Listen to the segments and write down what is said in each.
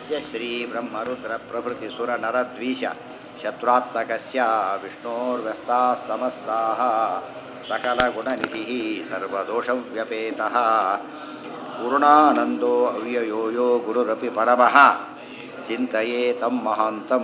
ಯಸ್ಯ ಶ್ರೀ ಬ್ರಹ್ಮರುದ್ರ ಪ್ರಭೃತಿ ಸುರ ನರದ್ವೀಷ ಶತ್ರುತ್ಮಕಸ್ಯ ವಿಷ್ಣೋರ್ವ್ಯಸ್ತಾಸ್ತಮಸ್ತಾಃ ಸಕಲಗುಣನಿಧಿಃ ಸರ್ವದೋಷವ್ಯಪೇತಃ ಪೂರ್ಣಾನಂದೋ ಅವ್ಯಯೋ ಯೋ ಗುರುರಪಿ ಪರಮಃ ಚಿಂತೆಯೇ ತಂ ಮಹಾಂತಂ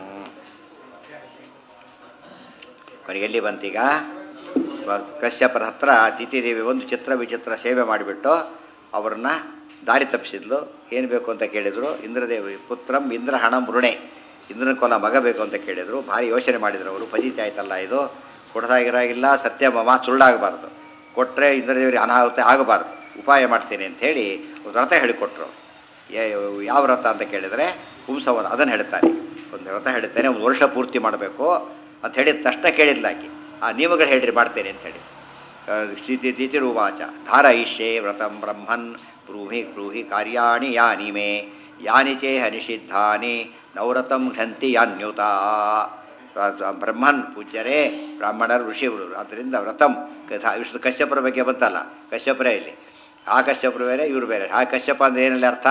ಕೊನೆಗೆ ಎಲ್ಲಿ ಬಂತೀಗ ವ- ಕಶ್ಯಪರ ಹತ್ರ ತಿಥಿದೇವಿ ಒಂದು ಚಿತ್ರ ವಿಚಿತ್ರ ಸೇವೆ ಮಾಡಿಬಿಟ್ಟು ಅವ್ರನ್ನ ದಾರಿ ತಪ್ಪಿಸಿದ್ಲು ಏನು ಬೇಕು ಅಂತ ಕೇಳಿದರು ಇಂದ್ರದೇವಿ ಪುತ್ರಂ ಇಂದ್ರಹಣ ಮೃಣೆ ಇಂದ್ರನ ಕೊಲ ಮಗ ಬೇಕು ಅಂತ ಕೇಳಿದರು ಭಾರಿ ಯೋಚನೆ ಮಾಡಿದರು ಅವರು ಫಜಿತಿ ಆಯ್ತಲ್ಲ ಇದು ಕೊಡ್ದಾಗಿರಾಗಿಲ್ಲ ಸತ್ಯ ಮಾತು ಸುಳ್ಳಾಗಬಾರ್ದು ಕೊಟ್ಟರೆ ಇಂದ್ರದೇವರಿಗೆ ಅನಾಹುತ ಆಗಬಾರ್ದು ಉಪಾಯ ಮಾಡ್ತೀನಿ ಅಂತ ಹೇಳಿ ಒಂದು ವ್ರತ ಹೇಳಿಕೊಟ್ರು ಯಾ- ಯಾವ ವ್ರತ ಅಂತ ಕೇಳಿದರೆ ಪುಂಸವನ ಅದನ್ನು ಹೇಳ್ತಾರೆ ಒಂದು ವ್ರತ ಹೇಳ್ತೇನೆ ಒಂದು ವರ್ಷ ಪೂರ್ತಿ ಮಾಡಬೇಕು ಅಂತ ಹೇಳಿದ ತಕ್ಷಣ ಕೇಳಿದ್ಲ ಆಕೆ ಆ ನಿಯಮಗಳು ಹೇಳ್ರಿ ಮಾಡ್ತೇನೆ ಅಂತ ಹೇಳಿ ಸ್ಥಿತಿ ತಿಥಿರುವಾಚ ಧಾರಯಿಷ್ಯೆ ವ್ರತಂ ಬ್ರಹ್ಮನ್ ಬ್ರೂಹಿ ಬ್ರೂಹಿ ಕಾರ್ಯಾಣಿ ಯಾನಿ ಮೇ ಯಾನಿ ಚೇಹ ನಿಷಿದ್ಧಾನಿ ನವರತಂ ಘಂತಿ ಯಾನ್ಯುತ ಬ್ರಹ್ಮನ್ ಪೂಜ್ಯರೇ ಬ್ರಾಹ್ಮಣರು ಋಷಿಗಳು ಆದ್ದರಿಂದ ವ್ರತಂ ಕಥಾ ವಿಷ್ಣು ಕಶ್ಯಪರ ಬಗ್ಗೆ ಬಂತಲ್ಲ ಕಶ್ಯಪರೇ ಇಲ್ಲಿ ಆ ಕಶ್ಯಪರು ಬೇರೆ ಇವರು ಬೇರೆ ಆ ಕಶ್ಯಪ ಅಂದ್ರೆ ಏನಲ್ಲಿ ಅರ್ಥ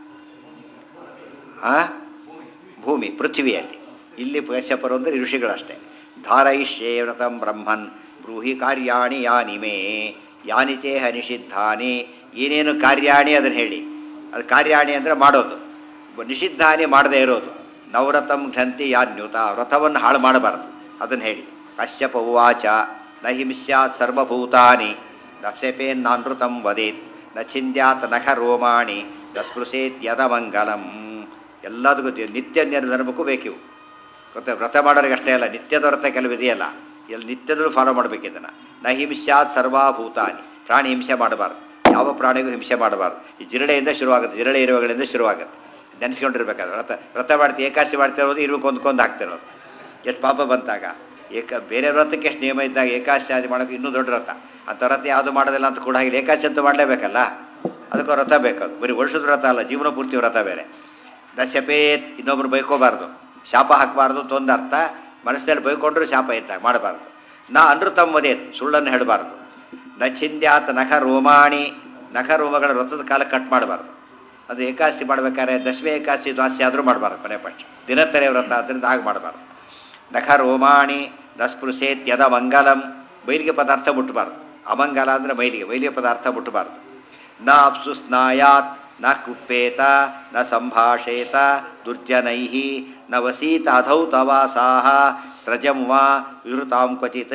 ಆ ಭೂಮಿ ಪೃಥ್ವಿಯಲ್ಲಿ ಇಲ್ಲಿ ಕಶ್ಯಪರು ಅಂದರೆ ಋಷಿಗಳಷ್ಟೇ ಧಾರಯಿಷ್ಯೇ ವ್ರತಂ ಬ್ರಹ್ಮನ್ ಬ್ರೂಹಿ ಕಾರ್ಯಾಣಿ ಯಾನಿ ಮೇ ಯಾನಿ ಚೇಹ ನಿಷಿದ್ಧಾನಿ ಏನೇನು ಕಾರ್ಯಾಣಿ ಅದನ್ನು ಹೇಳಿ ಅದು ಕಾರ್ಯಾಣಿ ಅಂದರೆ ಮಾಡೋದು ನಿಷಿದ್ಧಾನಿ ಮಾಡದೇ ಇರೋದು ನವರತಂ ಘಂತಿ ಯಾನ್ಯುತ ವ್ರತವನ್ನು ಹಾಳು ಮಾಡಬಾರದು ಅದನ್ನು ಹೇಳಿ ಕಶ್ಯಪ ಉವಾಚ ನ ಹಿಂಸ್ಯಾತ್ ಸರ್ವಭೂತಾನಿ ನಪ್ಸೆಪೇನ್ನಾನೃತಂ ವದೇತ್ ನ ಛಿಂದ್ಯಾತ್ ನಖ ರೋಮಾಣಿ ನ ಸ್ಪೃಶೇತ್ ಯದಮಂಗಲಂ ಎಲ್ಲದಕ್ಕೂ ತಿ- ನಿತ್ಯ ನಿರ್ಧರ್ಮಕ್ಕೂ ಬೇಕಿವು ಗೊತ್ತಾ ವ್ರತ ಮಾಡೋರಿಗೆ ಅಷ್ಟೇ ಅಲ್ಲ ನಿತ್ಯದ ವ್ರತ ಕೆಲವು ಇದೆಯಲ್ಲ ಎಲ್ಲಿ ನಿತ್ಯದಲ್ಲೂ ಫಾಲೋ ಮಾಡಬೇಕು ಇದನ್ನು ನ ಹಿಂಸ್ಯಾತ್ ಸರ್ವಾಭೂತಾನಿ ಪ್ರಾಣಿ ಹಿಂಸೆ ಮಾಡಬಾರ್ದು ಯಾವ ಪ್ರಾಣಿಗೂ ಹಿಂಸೆ ಮಾಡಬಾರ್ದು ಈ ಜಿರಳೆಯಿಂದ ಶುರುವಾಗುತ್ತೆ ಜಿರಳೆ ಇರುವಗಳಿಂದ ಶುರುವಾಗುತ್ತೆ ನೆನೆಸ್ಕೊಂಡಿರ್ಬೇಕಾದ್ರೆ ವ್ರತ ವ್ರತ ಮಾಡ್ತೀವಿ ಏಕಾಸಿ ಮಾಡ್ತಿರೋದು ಇರುವಕ್ಕೆ ಹೊಂದ್ಕೊಂಡು ಹಾಕ್ತಿರೋದು ಎಷ್ಟು ಪಾಪ ಬಂತಾಗ ಏಕ ಬೇರೆ ವ್ರತಕ್ಕೆ ಎಷ್ಟು ನಿಯಮ ಇದ್ದಾಗ ಏಕಾಶಿ ಆದಿ ಮಾಡೋದು ಇನ್ನೂ ದೊಡ್ಡ ವ್ರತ ಅಂಥ ವ್ರತ ಯಾವುದು ಮಾಡೋದಿಲ್ಲ ಅಂತ ಕೂಡ ಹಾಗೆ ಏಕಾಶಿ ಅಂತೂ ಮಾಡಲೇಬೇಕಲ್ಲ ಅದಕ್ಕೆ ವ್ರತ ಬೇಕು ಅದು ಬರೀ ವರ್ಷದ ವ್ರತ ಅಲ್ಲ ಜೀವನ ಪೂರ್ತಿ ವ್ರತ ಬೇರೆ ದಶಪೇತ್ ಇನ್ನೊಬ್ರು ಬೈಕೋಬಾರ್ದು ಶಾಪ ಹಾಕಬಾರ್ದು ಅಂತ ಒಂದು ಅರ್ಥ ಮನಸ್ಸಿನಲ್ಲಿ ಬೈಕೊಂಡ್ರು ಶಾಪ ಇದ್ದಾಗ ಮಾಡಬಾರ್ದು ನಾ ಅನೃತಮ್ಮದೇ ಸುಳ್ಳನ್ನು ಹೇಳಬಾರ್ದು ನ ಛಿಂದ್ಯಾತ್ ನಖ ರೋಮಾಣಿ ನಖ ರೋಮಗಳ ವ್ರತದ ಕಾಲ ಕಟ್ ಮಾಡಬಾರ್ದು ಅದು ಏಕಾದಶಿ ಮಾಡ್ಬೇಕಾದ್ರೆ ದಶಮಿ ಏಕಾದಶಿ ದ್ವಾಸಿ ಆದರೂ ಮಾಡಬಾರ್ದು ಕೊನೆ ಪಕ್ಷ ದಿನತ್ತರೆ ವ್ರತ ಆದ್ದರಿಂದ ಆಗ ಮಾಡಬಾರ್ದು ನಖ ರೋಮಾಣಿ ನಸ್ಪೃಶೇತ್ ಯದ ಮಂಗಲಂ ಮೈಲಿಗೆ ಪದಾರ್ಥ ಮುಟ್ಟಬಾರ್ದು ಅಮಂಗಲ ಅಂದರೆ ಮೈಲಿಗೆ ಮೈಲಿಗೆ ಪದಾರ್ಥ ಮುಟ್ಟಬಾರ್ದು ನ ಅಪ್ಸು ಸ್ನಾಯಾತ್ ನ ಕುಪ್ಪೇತ ನ ಸಂಭಾಷೇತ ದುರ್ಜನೈ ನ ವಸೀತ ಅಧೌತವಾಸಾಹ ಸ್ರಜಂ ವಾ ವಿವೃತಾಂ ಕ್ವಚಿತ್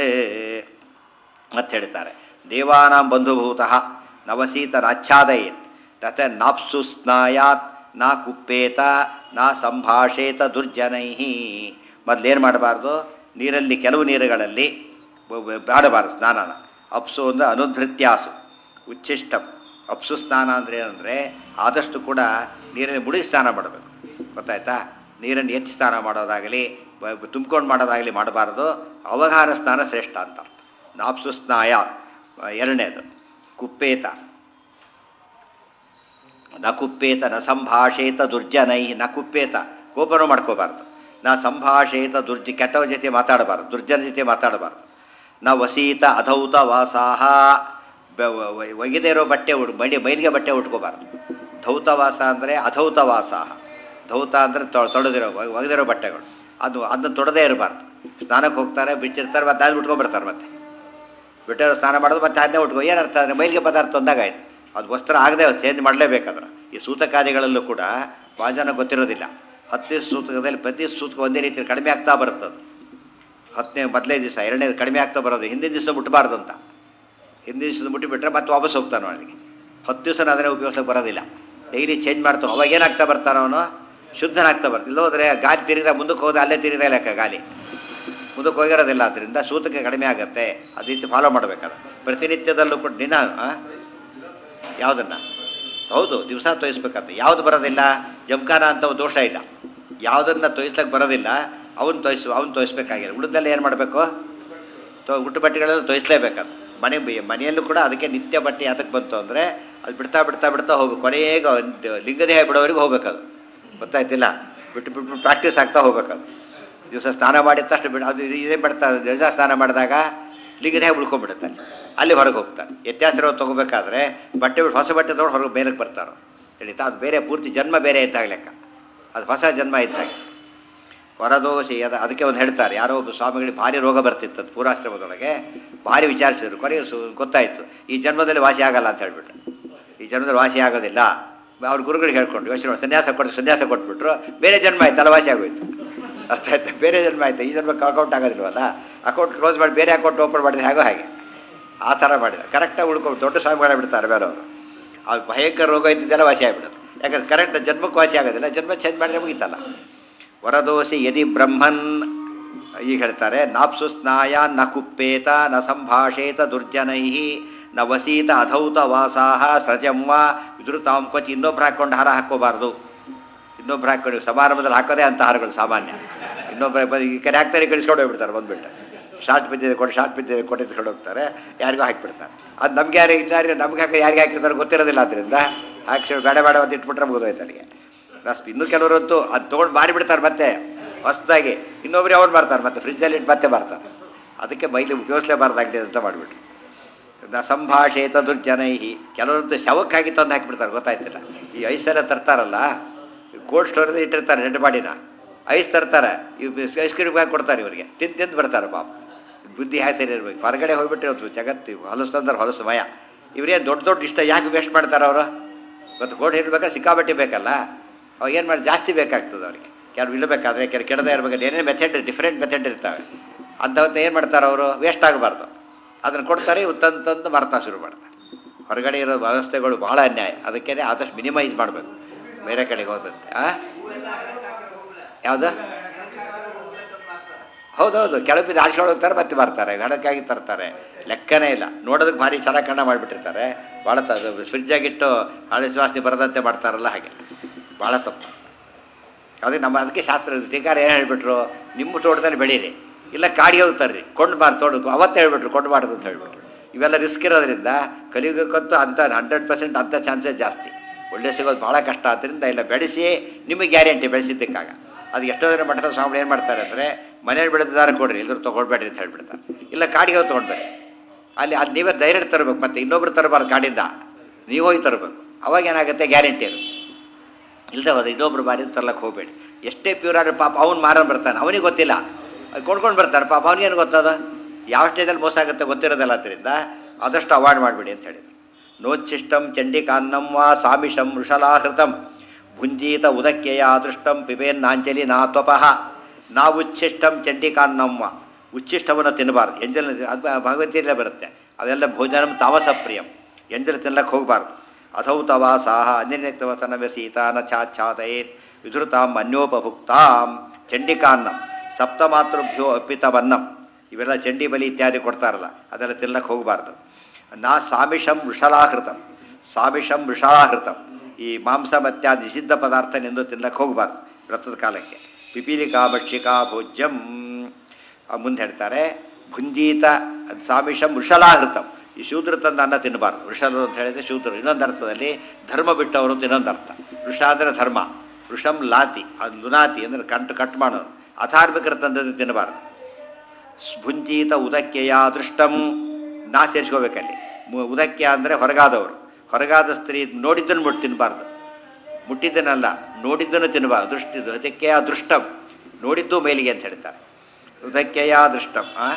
ಮತ್ತೆ ಹೇಳ್ತಾರೆ ದೇವಾನಾಂ ಬಂಧುಭೂತಃ ನವಸೀತನಾಚ್ಛಾದಯೇತ್ ತತ ನಾಪ್ಸು ಸ್ನಾಯಾತ್ ನಾ ಕುಪ್ಪೇತ ನಾ ಸಂಭಾಷೇತ ದುರ್ಜನೈ ಮೊದಲೇನು ಮಾಡಬಾರ್ದು ನೀರಲ್ಲಿ ಕೆಲವು ನೀರುಗಳಲ್ಲಿ ಬ- ಬ- ಮಾಡಬಾರ್ದು ಸ್ನಾನನ ಅಪ್ಸು ಅಂದರೆ ಅನುಧೃತ್ಯಾಸು ಉಚ್ಚಿಷ್ಟಂ ಅಪ್ಸು ಸ್ನಾನ ಅಂದರೆ ಏನಂದರೆ ಆದಷ್ಟು ಕೂಡ ನೀರಲ್ಲಿ ಮುಳುಗಿ ಸ್ನಾನ ಮಾಡಬೇಕು ಗೊತ್ತಾಯ್ತಾ ನೀರನ್ನು ಎತ್ತಿ ಸ್ನಾನ ಮಾಡೋದಾಗಲಿ ತುಂಬ್ಕೊಂಡು ಮಾಡೋದಾಗಲಿ ಮಾಡಬಾರ್ದು ಅವಗಾಹನ ಸ್ನಾನ ಶ್ರೇಷ್ಠ ಅಂತ ಅರ್ಥ ನಾಪ್ಸು ಸ್ನಾಯ ಎರಡನೇದು ಕುಪ್ಪೇತ ನ ಕುಪ್ಪೇತ ನ ಸಂಭಾಷೇತ ದುರ್ಜನೈ ನ ಕುಪ್ಪೇತ ಕೋಪನೂ ಮಾಡ್ಕೋಬಾರ್ದು ನ ಸಂಭಾಷೇತ ದುರ್ಜ ಕೆಟ್ಟವ ಜೊತೆ ಮಾತಾಡಬಾರ್ದು ದುರ್ಜನ ಜೊತೆ ಮಾತಾಡಬಾರ್ದು ನ ವಸೀತ ಅಧೌತ ವಾಸಾಹ ಬ- ವ- ವ- ಒಗೆದೇ ಇರೋ ಬಟ್ಟೆ ಉಡ್ ಮಡಿ ಮೈಲಿಗೆ ಬಟ್ಟೆ ಉಟ್ಕೋಬಾರ್ದು ಧೌತವಾಸ ಅಂದರೆ ಅಧೌತ ವಾಸಾಹ ಧೌತ ಅಂದರೆ ತೊಳೆದಿರೋ ಒಗೆದಿರೋ ಬಟ್ಟೆಗಳು ಅದು ಅದನ್ನ ತೊಡದೇ ಇರಬಾರ್ದು ಸ್ನಾನಕ್ಕೆ ಹೋಗ್ತಾರೆ ಬಿಚ್ಚಿರ್ತಾರೆ ಮತ್ತೆ ಅದು ಉಟ್ಕೊಂಡ್ಬಿಡ್ತಾರೆ ಮತ್ತೆ ಬಿಟ್ಟರೆ ಸ್ನಾನ ಮಾಡೋದು ಮತ್ತೆ ಅದನ್ನೇ ಉಟ್ಕೋ ಏನರ್ಥ ಅಂದರೆ ಮೈಲಿಗೆ ಪದಾರ್ಥ ಒಂದಾಗಾಯ್ತು ಅದು ವಸ್ತ್ರ ಆಗದೆ ಚೇಂಜ್ ಮಾಡಲೇಬೇಕಾದ್ರೆ ಈ ಸೂತಕಾದಿಗಳಲ್ಲೂ ಕೂಡ ಭಾಳ ಜನ ಗೊತ್ತಿರೋದಿಲ್ಲ ಹತ್ತು ಸೂತಕದಲ್ಲಿ ಪ್ರತಿ ಸೂತಕ ಒಂದೇ ರೀತಿ ಕಡಿಮೆ ಆಗ್ತಾ ಬರುತ್ತೆ ಅದು ಹತ್ತನೇ ಮೊದಲನೇ ದಿವಸ ಎರಡನೇ ಕಡಿಮೆ ಆಗ್ತಾ ಬರೋದು ಹಿಂದಿನ ದಿವಸ ಮುಟ್ಟಬಾರ್ದು ಅಂತ ಹಿಂದಿನ ದಿವಸದ ಮುಟ್ಟಿಬಿಟ್ರೆ ಮತ್ತೆ ವಾಪಸ್ ಹೋಗ್ತಾನೆ ಅವನಿಗೆ ಹತ್ತು ದಿವಸ ಅದನ್ನೇ ಉಪಯೋಗಿಸೋಕೆ ಬರೋದಿಲ್ಲ ಡೈಲಿ ಚೇಂಜ್ ಮಾಡ್ತಾವೆ ಅವಾಗ ಏನಾಗ್ತಾ ಬರ್ತಾನೆ ಅವನು ಶುದ್ಧನಾಗ್ತಾ ಬರ್ತಾನೆ ಇಲ್ಲೋದ್ರೆ ಗಾಲಿ ತಿರುಗಿದ ಮುಂದಕ್ಕೆ ಹೋದ ಅಲ್ಲೇ ತಿರುಗಿದ ಲೆಕ್ಕ ಗಾಲಿ ಮುಂದಕ್ಕೆ ಹೋಗಿರೋದಿಲ್ಲ ಅದರಿಂದ ಸೂತಕ ಕಡಿಮೆ ಆಗುತ್ತೆ ಅದೇ ರೀತಿ ಫಾಲೋ ಮಾಡಬೇಕಾದ್ರೆ ಪ್ರತಿನಿತ್ಯದಲ್ಲೂ ಕೂಡ ದಿನ ಆ? ಯಾವುದನ್ನ ಹೌದು ದಿವಸ ತೋಯಿಸ್ಬೇಕಂತ ಯಾವುದು ಬರೋದಿಲ್ಲ ಜಮ್ಖಾನ ಅಂತ ಒಂದು ದೋಷ ಇಲ್ಲ ಯಾವುದನ್ನ ತೋಯಿಸ್ಲಿಕ್ಕೆ ಬರೋದಿಲ್ಲ ಅವನು ತೋಯಿಸ್ ಅವ್ನು ತೋಯಿಸ್ಬೇಕಾಗಿಲ್ಲ ಉಳಿದೆಲ್ಲ ಏನು ಮಾಡಬೇಕು ತೋ ಹುಟ್ಟು ಬಟ್ಟೆಗಳೆಲ್ಲ ತೋಯಿಸ್ಲೇಬೇಕಂತ ಮನೆ ಬಿ- ಮನೆಯಲ್ಲೂ ಕೂಡ ಅದಕ್ಕೆ ನಿತ್ಯ ಬಟ್ಟೆ ಯಾತಕ್ಕೆ ಬಂತು ಅಂದರೆ ಅದು ಬಿಡ್ತಾ ಬಿಡ್ತಾ ಬಿಡ್ತಾ ಹೋಗ್ಬೇಕು ಕೊನೆಗೆ ಒಂದು ಲಿಂಗದೇಹ ಬಿಡೋವರೆಗೂ ಹೋಗ್ಬೇಕದು ಗೊತ್ತಾಯ್ತಿಲ್ಲ ಬಿಟ್ಟು ಬಿಟ್ಟು ಪ್ರಾಕ್ಟೀಸ್ ಆಗ್ತಾ ಹೋಗ್ಬೇಕದು ದಿವಸ ಸ್ನಾನ ಮಾಡಿದ ತಕ್ಷಣ ಬಿಡ ಅದು ಇದು- ಇದೇ ಬಿಡ್ತಾ ದಿವಸ ಸ್ನಾನ ಮಾಡಿದಾಗ ಲಿಂಗದೇಹ ಉಳ್ಕೊಂಡ್ಬಿಡುತ್ತೆ ಅಲ್ಲಿ ಹೊರಗೆ ಹೋಗ್ತಾನೆ ವ್ಯತ್ಯಾಸ ತೊಗೋಬೇಕಾದ್ರೆ ಬಟ್ಟೆ ಬಿಟ್ಟು ಹೊಸ ಬಟ್ಟೆ ತೊಗೊಂಡು ಹೊರಗೆ ಬೇರೆಗೆ ಬರ್ತಾರೆ ತಿಳಿತಾ ಅದು ಬೇರೆ ಪೂರ್ತಿ ಜನ್ಮ ಬೇರೆ ಇದ್ದಾಗ ಲೆಕ್ಕ ಅದು ಹೊಸ ಜನ್ಮ ಇದ್ದಾಗ ಹೊರದೋಷಿ ಅದ ಅದಕ್ಕೆ ಒಂದು ಹೇಳ್ತಾರೆ ಯಾರೋ ಒಬ್ಬ ಸ್ವಾಮಿಗಳಿಗೆ ಭಾರಿ ರೋಗ ಬರ್ತಿತ್ತು ಅದು ಪೂರಾಶ್ರಮದೊಳಗೆ ಭಾರಿ ವಿಚಾರಿಸಿದ್ರು ಕೊನೆಗೆ ಸು ಗೊತ್ತಾಯಿತು ಈ ಜನ್ಮದಲ್ಲಿ ವಾಸಿ ಆಗಲ್ಲ ಅಂತ ಹೇಳ್ಬಿಟ್ರು ಈ ಜನ್ಮದಲ್ಲಿ ವಾಸಿ ಆಗೋದಿಲ್ಲ ಅವ್ರ ಗುರುಗಳಿಗೆ ಹೇಳ್ಕೊಂಡು ಯೋಚನೆ ಮಾಡಿ ಸನ್ಯಾಸ ಕೊಟ್ಟು ಸನ್ಯಾಸ ಕೊಟ್ಬಿಟ್ರು ಬೇರೆ ಜನ್ಮ ಆಯ್ತು ಅಲ್ಲ ವಾಸಿ ಆಗೋಯ್ತು ಅರ್ಥ ಆಯ್ತಾ ಬೇರೆ ಜನ್ಮ ಆಯ್ತು ಈ ಜನ್ಮಕ್ಕೆ ಅಕೌಂಟ್ ಆಗೋದಿಲ್ವಲ್ಲ ಅಕೌಂಟ್ ಕ್ಲೋಸ್ ಮಾಡಿ ಬೇರೆ ಅಕೌಂಟ್ ಓಪನ್ ಮಾಡಿದ್ರೆ ಹೇಗೋ ಹಾಗೆ ಆ ಥರ ಮಾಡಿದ ಕರೆಕ್ಟಾಗಿ ಉಳ್ಕೊಂಡು ದೊಡ್ಡ ಸ್ವಾಮಿಗಳ ಬಿಡ್ತಾರೆ ಬೇರೆ ಅವರು ಅದು ಭಯಂಕರ ರೋಗ ಇದ್ದಿದ್ದೆಲ್ಲ ವಾಸಿ ಆಗಿಬಿಡುತ್ತೆ ಯಾಕಂದ್ರೆ ಕರೆಕ್ಟ್ ಜನ್ಮಕ್ಕೆ ವಾಸಿ ಆಗೋದಿಲ್ಲ ಜನ್ಮ ಚೇಂಜ್ ಮಾಡಿದ್ರೆ ಮುಗೀತಲ್ಲ ವರದೋಷಿ ಯದಿ ಬ್ರಹ್ಮನ್ ಈಗ ಹೇಳ್ತಾರೆ ನಾಪ್ಸು ಸ್ನಾಯ ನ ಕುಪ್ಪೇತ ನ ಸಂಭಾಷೇತ ದುರ್ಜನೈ ನ ವಸೀತ ಅಧೌತ ವಾಸಾಹ ಸೃಜಂ ವಾ ವಿಧೃತಾಂ ಕೊಚ್ಚಿ ಇನ್ನೊಬ್ರು ಹಾಕ್ಕೊಂಡು ಹಾರ ಹಾಕ್ಕೋಬಾರ್ದು ಇನ್ನೊಬ್ರು ಹಾಕ್ಕೊಂಡು ಸಮಾರಂಭದಲ್ಲಿ ಹಾಕೋದೇ ಅಂತ ಹಾರಗಳು ಸಾಮಾನ್ಯ ಇನ್ನೊಬ್ಬರು ಈ ಕಡೆ ಹಾಕ್ತಾರೆ ಕಳಿಸ್ಕೊಂಡು ಹೋಗ್ಬಿಡ್ತಾರೆ ಬಂದ್ಬಿಟ್ಟು ಶಾರ್ಟ್ ಬಿದ್ದಿದೆ ಕೊಟ್ಟು ಶಾರ್ಟ್ ಬಿದ್ದಿದೆ ಕೊಟ್ಟಿದ್ಕೊಂಡು ಹೋಗ್ತಾರೆ ಯಾರಿಗೂ ಹಾಕಿಬಿಡ್ತಾರೆ ಅದು ನಮ್ಗೆ ಯಾರಿಗೆ ಇದ್ದಾರೆ ನಮ್ಗೆ ಹಾಕಿ ಯಾರಿಗೆ ಹಾಕಿರ್ತಾರೆ ಗೊತ್ತಿರೋದಿಲ್ಲ ಅದರಿಂದ ಹಾಕಿ ಬೇಡ ಬೇಡ ಅಂತ ಇಟ್ಬಿಟ್ರೆ ಮುಗಿದೋಯ್ತು ಅಲ್ಲಿಗೆ ರಸ್ ಇನ್ನು ಕೆಲವರಂತೂ ಅದು ತೊಗೊಂಡು ಮಾರಿಬಿಡ್ತಾರೆ ಮತ್ತೆ ಹೊಸದಾಗಿ ಇನ್ನೊಬ್ರು ಅವ್ರು ಮಾಡ್ತಾರೆ ಮತ್ತೆ ಫ್ರಿಜ್ಜಲ್ಲಿ ಇಟ್ಟು ಮತ್ತೆ ಮಾಡ್ತಾರೆ ಅದಕ್ಕೆ ಮೈಲಿ ಉಪಯೋಗಿಸಲೇಬಾರ್ದಾಗಿದೆ ಅಂತ ಮಾಡಿಬಿಟ್ರು ನ ಸಂಭಾಷೇತ ದುರ್ಜನೈಹಿ ಕೆಲವರಂತೂ ಶವಕ್ಕಾಗಿ ತಂದು ಹಾಕಿಬಿಡ್ತಾರೆ ಗೊತ್ತಾಯ್ತಿಲ್ಲ ಈ ಐಸೆಲ್ಲ ತರ್ತಾರಲ್ಲ ಕೋಲ್ಡ್ ಸ್ಟೋರಲ್ಲಿ ಇಟ್ಟಿರ್ತಾರೆ ರೆಡ್ ಬಾಡಿನ ಐಸ್ ತರ್ತಾರೆ ಇವ್ ಐಸ್ ಕ್ರೀಮ್ ಹಾಕಿ ಕೊಡ್ತಾರೆ ಇವರಿಗೆ ತಿಂದು ತಿಂದು ಬರ್ತಾರೆ ಪಾಪ ಬುದ್ಧಿ ಹ್ಯಾ ಸರಿ ಇರ್ಬೇಕು ಹೊರಗಡೆ ಹೋಗ್ಬಿಟ್ಟಿರೋದು ಜಗತ್ತು ಹೊಲಸು ಅಂದ್ರೆ ಹೊಲಸು ಮಯ ಇವರೇ ದೊಡ್ಡ ದೊಡ್ಡ ಇಷ್ಟ ಯಾಕೆ ವೇಸ್ಟ್ ಮಾಡ್ತಾರೆ ಅವರು ಮತ್ತು ಗೋಡೆ ಇರ್ಬೇಕಾದ್ರೆ ಸಿಕ್ಕಾಬಟ್ಟೆ ಬೇಕಲ್ಲ ಅವಾಗ ಏನು ಮಾಡಿ ಜಾಸ್ತಿ ಬೇಕಾಗ್ತದೆ ಅವರಿಗೆ ಕೆಲವು ಇಡಬೇಕಾದ್ರೆ ಕೆಲವು ಕೆಡದೇ ಇರಬೇಕಾದ್ರೆ ಏನೇನು ಮೆಥಡ್ ಡಿಫ್ರೆಂಟ್ ಮೆಥಡ್ ಇರ್ತವೆ ಅಂಥವತ್ತು ಏನು ಮಾಡ್ತಾರೆ ಅವರು ವೇಸ್ಟ್ ಆಗಬಾರ್ದು ಅದನ್ನು ಕೊಡ್ತಾರೆ ಇವು ತಂದು ತಂದು ಮಾರ್ತಾ ಶುರು ಮಾಡ್ತಾರೆ ಹೊರಗಡೆ ಇರೋ ವ್ಯವಸ್ಥೆಗಳು ಭಾಳ ಅನ್ಯಾಯ ಅದಕ್ಕೆ ಆದಷ್ಟು ಮಿನಿಮೈಸ್ ಮಾಡಬೇಕು ಬೇರೆ ಕಡೆಗೆ ಹೋದಂತೆ ಆ ಯಾವುದು ಹೌದೌದು ಕೆಳಬಿದ್ದು ಆಡ್ಸ್ಕೊಂಡು ಹೋಗ್ತಾರೆ ಮತ್ತೆ ಬರ್ತಾರೆ ಗಡಕ್ಕಾಗಿ ತರ್ತಾರೆ ಲೆಕ್ಕನೇ ಇಲ್ಲ ನೋಡೋದಕ್ಕೆ ಭಾರಿ ಚೆನ್ನಾಗಿ ಕಣ್ಣ ಮಾಡಿಬಿಟ್ಟಿರ್ತಾರೆ ಭಾಳ ತ ಫ್ರಿಜ್ಜಾಗಿಟ್ಟು ಹಳೆ ಸುವಾಸನೆ ಬರದಂತೆ ಮಾಡ್ತಾರಲ್ಲ ಹಾಗೆ ಭಾಳ ತಪ್ಪು ಅದಕ್ಕೆ ನಮ್ಮ ಅದಕ್ಕೆ ಶಾಸ್ತ್ರ ಟೀಕಾರ ಏನು ಹೇಳ್ಬಿಟ್ರು ನಿಮ್ಮ ತೋಟದಲ್ಲಿ ಬೆಳೀರಿ ಇಲ್ಲ ಕಾಡಿಗೆ ಹೋಗ್ತಾರ್ರಿ ಕೊಂಡು ಬಾರ್ ತೋಡು ಅವತ್ತೇ ಹೇಳ್ಬಿಟ್ರು ಕೊಂಡು ಬಾರ್ದು ಅಂತ ಹೇಳ್ಬಿಟ್ರು ಇವೆಲ್ಲ ರಿಸ್ಕ್ ಇರೋದ್ರಿಂದ ಕಲಿಯುಗಕ್ಕಂತೂ ಅಂಥ ಹಂಡ್ರೆಡ್ ಪರ್ಸೆಂಟ್ ಅಂಥ ಚಾನ್ಸಸ್ ಜಾಸ್ತಿ ಒಳ್ಳೆ ಸಿಗೋದು ಭಾಳ ಕಷ್ಟ ಆದ್ದರಿಂದ ಇಲ್ಲ ಬೆಳೆಸಿ ನಿಮಗೆ ಗ್ಯಾರಂಟಿ ಬೆಳೆಸಿದ್ದಕ್ಕಾಗ ಅದು ಎಷ್ಟೋ ಜನ ಮಠದ ಸ್ವಾಮಿ ಏನು ಮಾಡ್ತಾರೆ ಅಂದರೆ ಮನೇಲಿ ಬೆಳೆದಿದ್ದಾರೆ ಕೊಡ್ರಿ ಇಲ್ಲರೂ ತೊಗೊಳ್ಬೇಡ್ರಿ ಅಂತ ಹೇಳ್ಬಿಡ್ತಾರೆ ಇಲ್ಲ ಕಾಡಿಗೆ ಹೋಗಿ ತೊಗೊಂಡ್ಬೇಡಿ ಅಲ್ಲಿ ಅದು ನೀವೇ ಧೈರ್ಯ ತರಬೇಕು ಮತ್ತೆ ಇನ್ನೊಬ್ರು ತರಬಾರ್ದು ಕಾಡಿಂದ ನೀವು ಹೋಗಿ ತರಬೇಕು ಅವಾಗ ಏನಾಗುತ್ತೆ ಗ್ಯಾರಂಟಿ ಇರುತ್ತೆ ಇಲ್ಲದೆ ಹೋದ್ರೆ ಇನ್ನೊಬ್ರು ಬಾರಿ ತರ್ಲಕ್ಕೆ ಹೋಗಬೇಡಿ ಎಷ್ಟೇ ಪ್ಯೂರ್ ಆದ್ರೆ ಪಾಪ ಅವ್ನು ಮಾರನ್ ಬರ್ತಾನೆ ಅವನಿಗೆ ಗೊತ್ತಿಲ್ಲ ಅದು ಕೊಂಡ್ಕೊಂಡು ಬರ್ತಾರೆ ಪಾಪ ಅವನಿಗೇನು ಗೊತ್ತದ ಯಾವ ಸ್ಟೇಜಲ್ಲಿ ಮೋಸ ಆಗುತ್ತೆ ಗೊತ್ತಿರೋದಲ್ಲ ಅದರಿಂದ ಆದಷ್ಟು ಅವಾಯ್ಡ್ ಮಾಡಿಬಿಡಿ ಅಂತ ಹೇಳಿದ್ರು ನೋಚ್ಚಿಷ್ಟಂ ಚಂಡಿಕಾನ್ನಂ ವಾ ಸಾಮಿಷಂ ವೃಷಲಾಹೃತಂ ಭುಂಜೀತ ಉದಕ್ಕೆಯ ಅದೃಷ್ಟಂ ಪಿಬೇನ್ನಾಂಜಲಿ ನಾತ್ವಪಃ ನಾವುಚ್ಛಿಷ್ಟಂ ಚಂಡಿಕಾನ್ನಂ ವಾ ಉಚ್ಚಿಷ್ಟವನ್ನು ತಿನ್ನಬಾರ್ದು ಎಂಜಲ್ ಅದು ಭಗವದ್ಗೀತೆಯಲ್ಲೇ ಬರುತ್ತೆ ಅವೆಲ್ಲ ಭೋಜನಂ ತಾವಸ ಪ್ರಿಯಂ ಎಂಜಲು ತಿನ್ನಕ್ಕೆ ಹೋಗಬಾರ್ದು ಅಥೌತವಾಸಾಹ ಅನ್ಯತನವೆ ಸೀತಾನ ಛಾಚ್ಛಾದಯೇತ್ ವಿಧೃತಾಂ ಅನ್ಯೋಪಭುಕ್ತಾಂ ಚಂಡಿಕಾನ್ನಂ ಸಪ್ತಮಾತೃಭ್ಯೋ ಅರ್ಪಿತವನ್ನಂ ಇವೆಲ್ಲ ಚಂಡಿ ಬಲಿ ಇತ್ಯಾದಿ ಕೊಡ್ತಾರಲ್ಲ ಅದೆಲ್ಲ ತಿನ್ನಕ್ಕೆ ಹೋಗಬಾರ್ದು ನಾ ಸಾಮಿಷಂ ವೃಷಲಾಹೃತಂ ಸಾಮಿಷಂ ವೃಷಲಾಹೃತಂ ಈ ಮಾಂಸ ಮತ್ಯಾದಿ ನಿಷಿದ್ಧ ಪದಾರ್ಥನೆಂದು ತಿನ್ನಕ್ಕೆ ಹೋಗಬಾರ್ದು ವ್ರತದ ಕಾಲಕ್ಕೆ ಪಿಪೀಲಿಕಾ ಭಕ್ಷಿಕಾ ಭೋಜ್ಯಂ ಮುಂದೆ ಹೇಳ್ತಾರೆ ಭುಂಜೀತ ಸಾಮಿಷಂ ವೃಷಲಾಹೃತಂ ಈ ಶೂದ್ರ ತಂದ ಅನ್ನ ತಿನ್ನಬಾರ್ದು ವೃಷಲು ಅಂತ ಹೇಳಿದ್ರೆ ಶೂದ್ರ ಇನ್ನೊಂದು ಅರ್ಥದಲ್ಲಿ ಧರ್ಮ ಬಿಟ್ಟವರು ಅಂತ ಇನ್ನೊಂದು ಅರ್ಥ ವೃಷ ಅಂದರೆ ಧರ್ಮ ವೃಷಂ ಲಾತಿ ಅದು ಲುನಾತಿ ಅಂದರೆ ಕಂಟು ಕಟ್ ಮಾಡೋರು ಅಧಾರ್ಮಿಕರ ತಂದದ್ದು ತಿನ್ನಬಾರ್ದು ಭುಂಜೀತ ಉದಕ್ಕೆಯ ದೃಷ್ಟಂ ನಾ ಸೇರಿಸ್ಕೋಬೇಕಲ್ಲಿ ಮು- ಉದಕ್ಯ ಅಂದರೆ ಹೊರಗಾದವರು ಹೊರಗಾದ ಸ್ತ್ರೀ ನೋಡಿದ್ದನ್ನು ಮುಟ್ಟು ತಿನ್ನಬಾರ್ದು ಮುಟ್ಟಿದ್ದನಲ್ಲ ನೋಡಿದ್ದನ್ನು ತಿನ್ನಬಾರ್ದು ದೃಷ್ಟಿ ಅದಕ್ಕೆ ದೃಷ್ಟಂ ನೋಡಿದ್ದು ಮೇಲಿಗೆ ಅಂತ ಹೇಳ್ತಾರೆ ಉದಕ್ಕೆಯ ದೃಷ್ಟಂ ಆ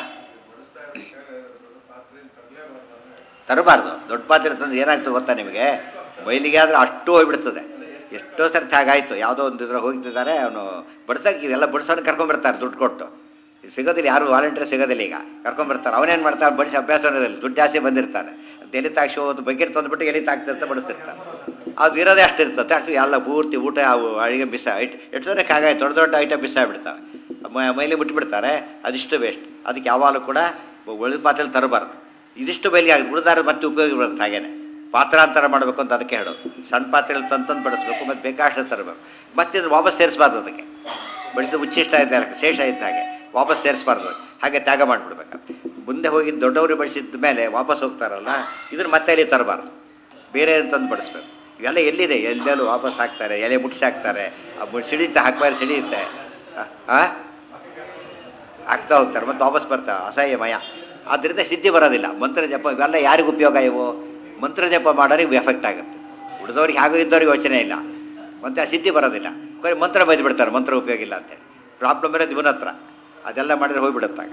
ತರಬಾರ್ದು ದೊಡ್ಡ ಪಾತ್ರೆ ತಂದು ಏನಾಗ್ತದೆ ಗೊತ್ತಾ ನಿಮಗೆ ಮೈಲಿಗೆ ಆದರೆ ಅಷ್ಟು ಹೋಗ್ಬಿಡ್ತದೆ ಎಷ್ಟೋ ಸರ್ತಿ ಹಾಗಾಯ್ತು ಯಾವುದೋ ಒಂದು ಇದ್ರ ಹೋಗ್ತಿದ್ದಾರೆ ಅವನು ಬಡ್ಸಕ್ಕೆ ಇವೆಲ್ಲ ಬಡ್ಸೋನು ಕರ್ಕೊಂಡ್ಬರ್ತಾರೆ ದುಡ್ಡು ಕೊಟ್ಟು ಸಿಗೋದಿಲ್ಲ ಯಾರು ವಾಲಂಟಿಯರ್ ಸಿಗೋದಿಲ್ಲ ಈಗ ಕರ್ಕೊಂಡ್ಬರ್ತಾರೆ ಅವನೇನು ಮಾಡ್ತಾನೆ ಬಡಿಸಿ ಅಭ್ಯಾಸ ಅನ್ನೋದಿಲ್ಲ ದುಡ್ಡು ಜಾಸ್ತಿ ಬಂದಿರ್ತಾನೆ ಅದು ಎಲ್ಲಿ ತಾಕ್ಷಿ ಹೋದು ಬಗೆಟ್ ತಂದುಬಿಟ್ಟು ಎಲ್ಲಿ ತಾಕ್ತದೆ ಅಂತ ಬಡಿಸ್ತಿರ್ತಾನೆ ಅದು ಇರೋದೇ ಅಷ್ಟು ಇರ್ತದೆ ಅಷ್ಟು ಎಲ್ಲ ಪೂರ್ತಿ ಊಟ ಅವು ಅಡಿಗೆ ಬಿಸ ಇಟ್ ಎಷ್ಟೋದ್ರೆ ಕಾಗಾಯ್ತು ದೊಡ್ಡ ದೊಡ್ಡ ಐಟಮ್ ಬಿಸ ಬಿಡ್ತಾವೆ ಮ- ಮೈಲಿ ಮುಟ್ಟಿಬಿಡ್ತಾರೆ ಅದಿಷ್ಟು ವೇಸ್ಟ್ ಅದಕ್ಕೆ ಯಾವಾಗಲೂ ಕೂಡ ಒಳ್ಳೆ ಪಾತ್ರೆಯಲ್ಲಿ ತರಬಾರ್ದು ಇದಿಷ್ಟು ಬೈಲಿಗೆ ಆಗುತ್ತೆ ಉಳಿದಾರ ಮತ್ತೆ ಉಪಯೋಗ ಬರುತ್ತೆ ಹಾಗೇನೆ ಪಾತ್ರಾಂತರ ಮಾಡಬೇಕು ಅಂತ ಅದಕ್ಕೆ ಹೇಳೋದು ಸಣ್ಣ ಪಾತ್ರೆಯಲ್ಲಿ ತಂದು ತಂದು ಬಡಿಸ್ಬೇಕು ಮತ್ತು ಬೇಕಾಷ್ಟು ತರಬೇಕು ಮತ್ತೆ ಇದು ವಾಪಸ್ ಸೇರಿಸಬಾರ್ದು ಅದಕ್ಕೆ ಬಡಿಸಿದ ಉಚ್ಚಿಷ್ಟ ಐತೆ ಅದಕ್ಕೆ ಶೇಷ ಐತೆ ಹಾಗೆ ವಾಪಸ್ ಸೇರಿಸಬಾರ್ದು ಹಾಗೆ ತ್ಯಾಗ ಮಾಡಿಬಿಡ್ಬೇಕು ಮುಂದೆ ಹೋಗಿ ದೊಡ್ಡವರು ಬಡಿಸಿದ ಮೇಲೆ ವಾಪಸ್ ಹೋಗ್ತಾರಲ್ಲ ಇದನ್ನು ಮತ್ತೆ ಅಲ್ಲಿ ತರಬಾರ್ದು ಬೇರೆ ತಂದು ಬಡಿಸ್ಬೇಕು ಇವೆಲ್ಲ ಎಲ್ಲಿದೆ ಎಲ್ಲೆಲ್ಲೂ ವಾಪಸ್ ಹಾಕ್ತಾರೆ ಎಲೆ ಮುಟ್ಸಿ ಹಾಕ್ತಾರೆ ಆ ಮು- ಸಿಡಿಯುತ್ತೆ ಹಾಕ್ಬಾರ್ದು ಸಿಡಿಯುತ್ತೆ ಹಾಂ ಆಗ್ತಾ ಹೋಗ್ತಾರೆ ಮತ್ತೆ ವಾಪಸ್ ಬರ್ತಾರೆ ಅಸಹ್ಯಮಯ ಆದ್ದರಿಂದ ಸಿದ್ಧಿ ಬರೋದಿಲ್ಲ ಮಂತ್ರ ಜಪ ಇವೆಲ್ಲ ಯಾರಿಗೂ ಉಪಯೋಗ ಇವು ಮಂತ್ರ ಜಪ ಮಾಡೋರಿಗೆ ಎಫೆಕ್ಟ್ ಆಗುತ್ತೆ ಉಳಿದವ್ರಿಗೆ ಹಾಗೂ ಇದ್ದವ್ರಿಗೆ ಯೋಚನೆ ಇಲ್ಲ ಮತ್ತೆ ಆ ಸಿದ್ಧಿ ಬರೋದಿಲ್ಲ ಕೊನೆ ಮಂತ್ರ ಬೈದು ಬಿಡ್ತಾರೆ ಮಂತ್ರ ಉಪಯೋಗ ಇಲ್ಲ ಅಂತೇಳಿ ಪ್ರಾಬ್ಲಮ್ ಇರೋದು ಇವನ ಹತ್ರ ಅದೆಲ್ಲ ಮಾಡಿದ್ರೆ ಹೋಗ್ಬಿಡುತ್ತಾಗ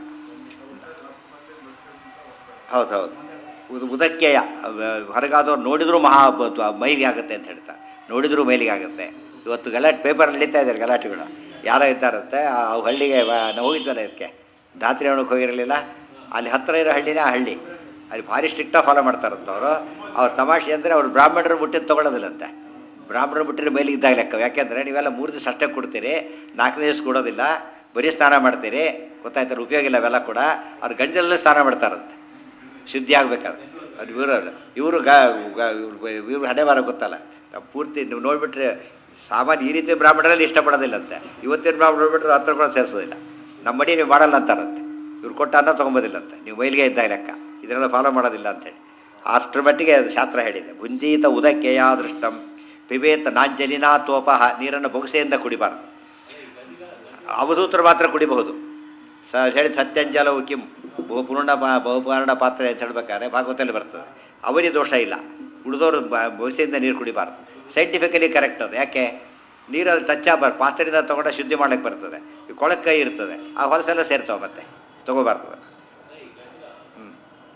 ಹೌದು ಹೌದು ಉದ್ ಉದಕ್ಕೆಯ ಹೊರಗಾದವ್ರು ನೋಡಿದ್ರು ಮಹಾ ಬ- ಮೈಲಿಗೆ ಆಗುತ್ತೆ ಅಂತ ಹೇಳ್ತಾರೆ ನೋಡಿದ್ರು ಮೈಲಿಗೆ ಆಗುತ್ತೆ ಇವತ್ತು ಗಲಾಟೆ ಪೇಪರ್ ನಡೀತಾ ಇದ್ದಾರೆ ಗಲಾಟೆಗಳು ಯಾರೋ ಇದ್ದಾರಂತೆ ಆ ಹಳ್ಳಿಗೆ ವ- ನಾವು ಹೋಗಿದ್ವಲ್ಲ ಇದಕ್ಕೆ ದಾತ್ರಿ ಹಣ್ಣಕ್ಕೆ ಹೋಗಿರಲಿಲ್ಲ ಅಲ್ಲಿ ಹತ್ತಿರ ಇರೋ ಹಳ್ಳಿನೇ ಆ ಹಳ್ಳಿ ಅಲ್ಲಿ ಭಾರಿ ಸ್ಟ್ರಿಕ್ಟಾಗಿ ಫಾಲೋ ಮಾಡ್ತಾರಂತ ಅವರು ಅವ್ರ ತಮಾಷೆ ಅಂದರೆ ಅವ್ರು ಬ್ರಾಹ್ಮಣರು ಬಿಟ್ಟಿದ್ದು ತೊಗೊಳೋದಿಲ್ಲಂತೆ ಬ್ರಾಹ್ಮಣರು ಬಿಟ್ಟರೆ ಮೇಲೆ ಇದ್ದಾಗ ಲೆಕ್ಕ ಯಾಕೆಂದರೆ ನೀವೆಲ್ಲ ಮೂರು ದಿವಸ ಅಷ್ಟೇ ಕೊಡ್ತೀರಿ ನಾಲ್ಕನೇ ದಿವಸ ಕೊಡೋದಿಲ್ಲ ಬರೀ ಸ್ನಾನ ಮಾಡ್ತೀರಿ ಗೊತ್ತಾಯ್ತಾರೆ ಉಪಯೋಗ ಇಲ್ಲ ಅವೆಲ್ಲ ಕೂಡ ಅವ್ರು ಗಂಜಲಲ್ಲೇ ಸ್ನಾನ ಮಾಡ್ತಾರಂತೆ ಶುದ್ಧಿ ಆಗ್ಬೇಕಾದ್ರೆ ಅದು ಇವರು ಇವರು ಗ ಇವ್ರು ಹಣೆ ಬಾರ ಗೊತ್ತಲ್ಲ ತಾವ್ ಪೂರ್ತಿ ನೀವು ನೋಡಿಬಿಟ್ರೆ ಸಾಮಾನ್ಯ ಈ ರೀತಿ ಬ್ರಾಹ್ಮಣರಲ್ಲಿ ಇಷ್ಟಪಡೋದಿಲ್ಲಂತೆ ಇವತ್ತಿನ ಬ್ರಾಹ್ಮಣ ನೋಡ್ಬಿಟ್ರೆ ಹತ್ರ ಕೂಡ ಸೇರಿಸೋದಿಲ್ಲ ನಮ್ಮ ಮಡಿ ನೀವು ಮಾಡಲ್ಲ ಅಂತಾರಂತೆ ಇವ್ರು ಕೊಟ್ಟ ಅನ್ನ ತೊಗೊಂಬೋದಿಲ್ಲಂತೆ ನೀವು ಮೈಲಿಗೆ ಇದ್ದ ಲೆಕ್ಕ ಇದನ್ನೆಲ್ಲ ಫಾಲೋ ಮಾಡೋದಿಲ್ಲ ಅಂತೇಳಿ ಅಷ್ಟರ ಮಟ್ಟಿಗೆ ಅದು ಶಾಸ್ತ್ರ ಹೇಳಿದೆ ಭುಂಜೀತ ಉದಕ್ಕೆಯ ದೃಷ್ಟಂ ಪಿಬೇತ ನಾಂಜಲಿನಾ ತೋಪಹ ನೀರನ್ನು ಬೊಗಸೆಯಿಂದ ಕುಡಿಬಾರ್ದು ಅವಧೂತರು ಮಾತ್ರ ಕುಡಿಬಹುದು ಸ ಹೇಳಿ ಸತ್ಯಂಜಲವು ಕಿಂ ಬಹುಪೂರ್ಣ ಪಾ ಬಹುಪೂರ್ಣ ಪಾತ್ರೆ ಅಂತ ಹೇಳ್ಬೇಕಾದ್ರೆ ಭಾಗವತಲ್ಲಿ ಬರ್ತದೆ ಅವರಿಗೆ ದೋಷ ಇಲ್ಲ ಉಳಿದವರು ಬೊಗಸೆಯಿಂದ ನೀರು ಕುಡಿಬಾರ್ದು ಸೈಂಟಿಫಿಕಲಿ ಕರೆಕ್ಟ್ ಅದು ಯಾಕೆ ನೀರಲ್ಲಿ ಟಚ್ ಆಗಬಾರ್ದು ಪಾತ್ರೆಯಿಂದ ತೊಗೊಂಡ ಶುದ್ಧಿ ಮಾಡ್ಲಿಕ್ಕೆ ಬರ್ತದೆ ಈ ಕೊಳಕ್ಕೆ ಕೈ ಇರ್ತದೆ ಆ ಹೊಲಸೆಲ್ಲ ಸೇರ್ತಾವೆ ಮತ್ತೆ ತೊಗೋಬಾರ್ದು ಹ್ಞೂ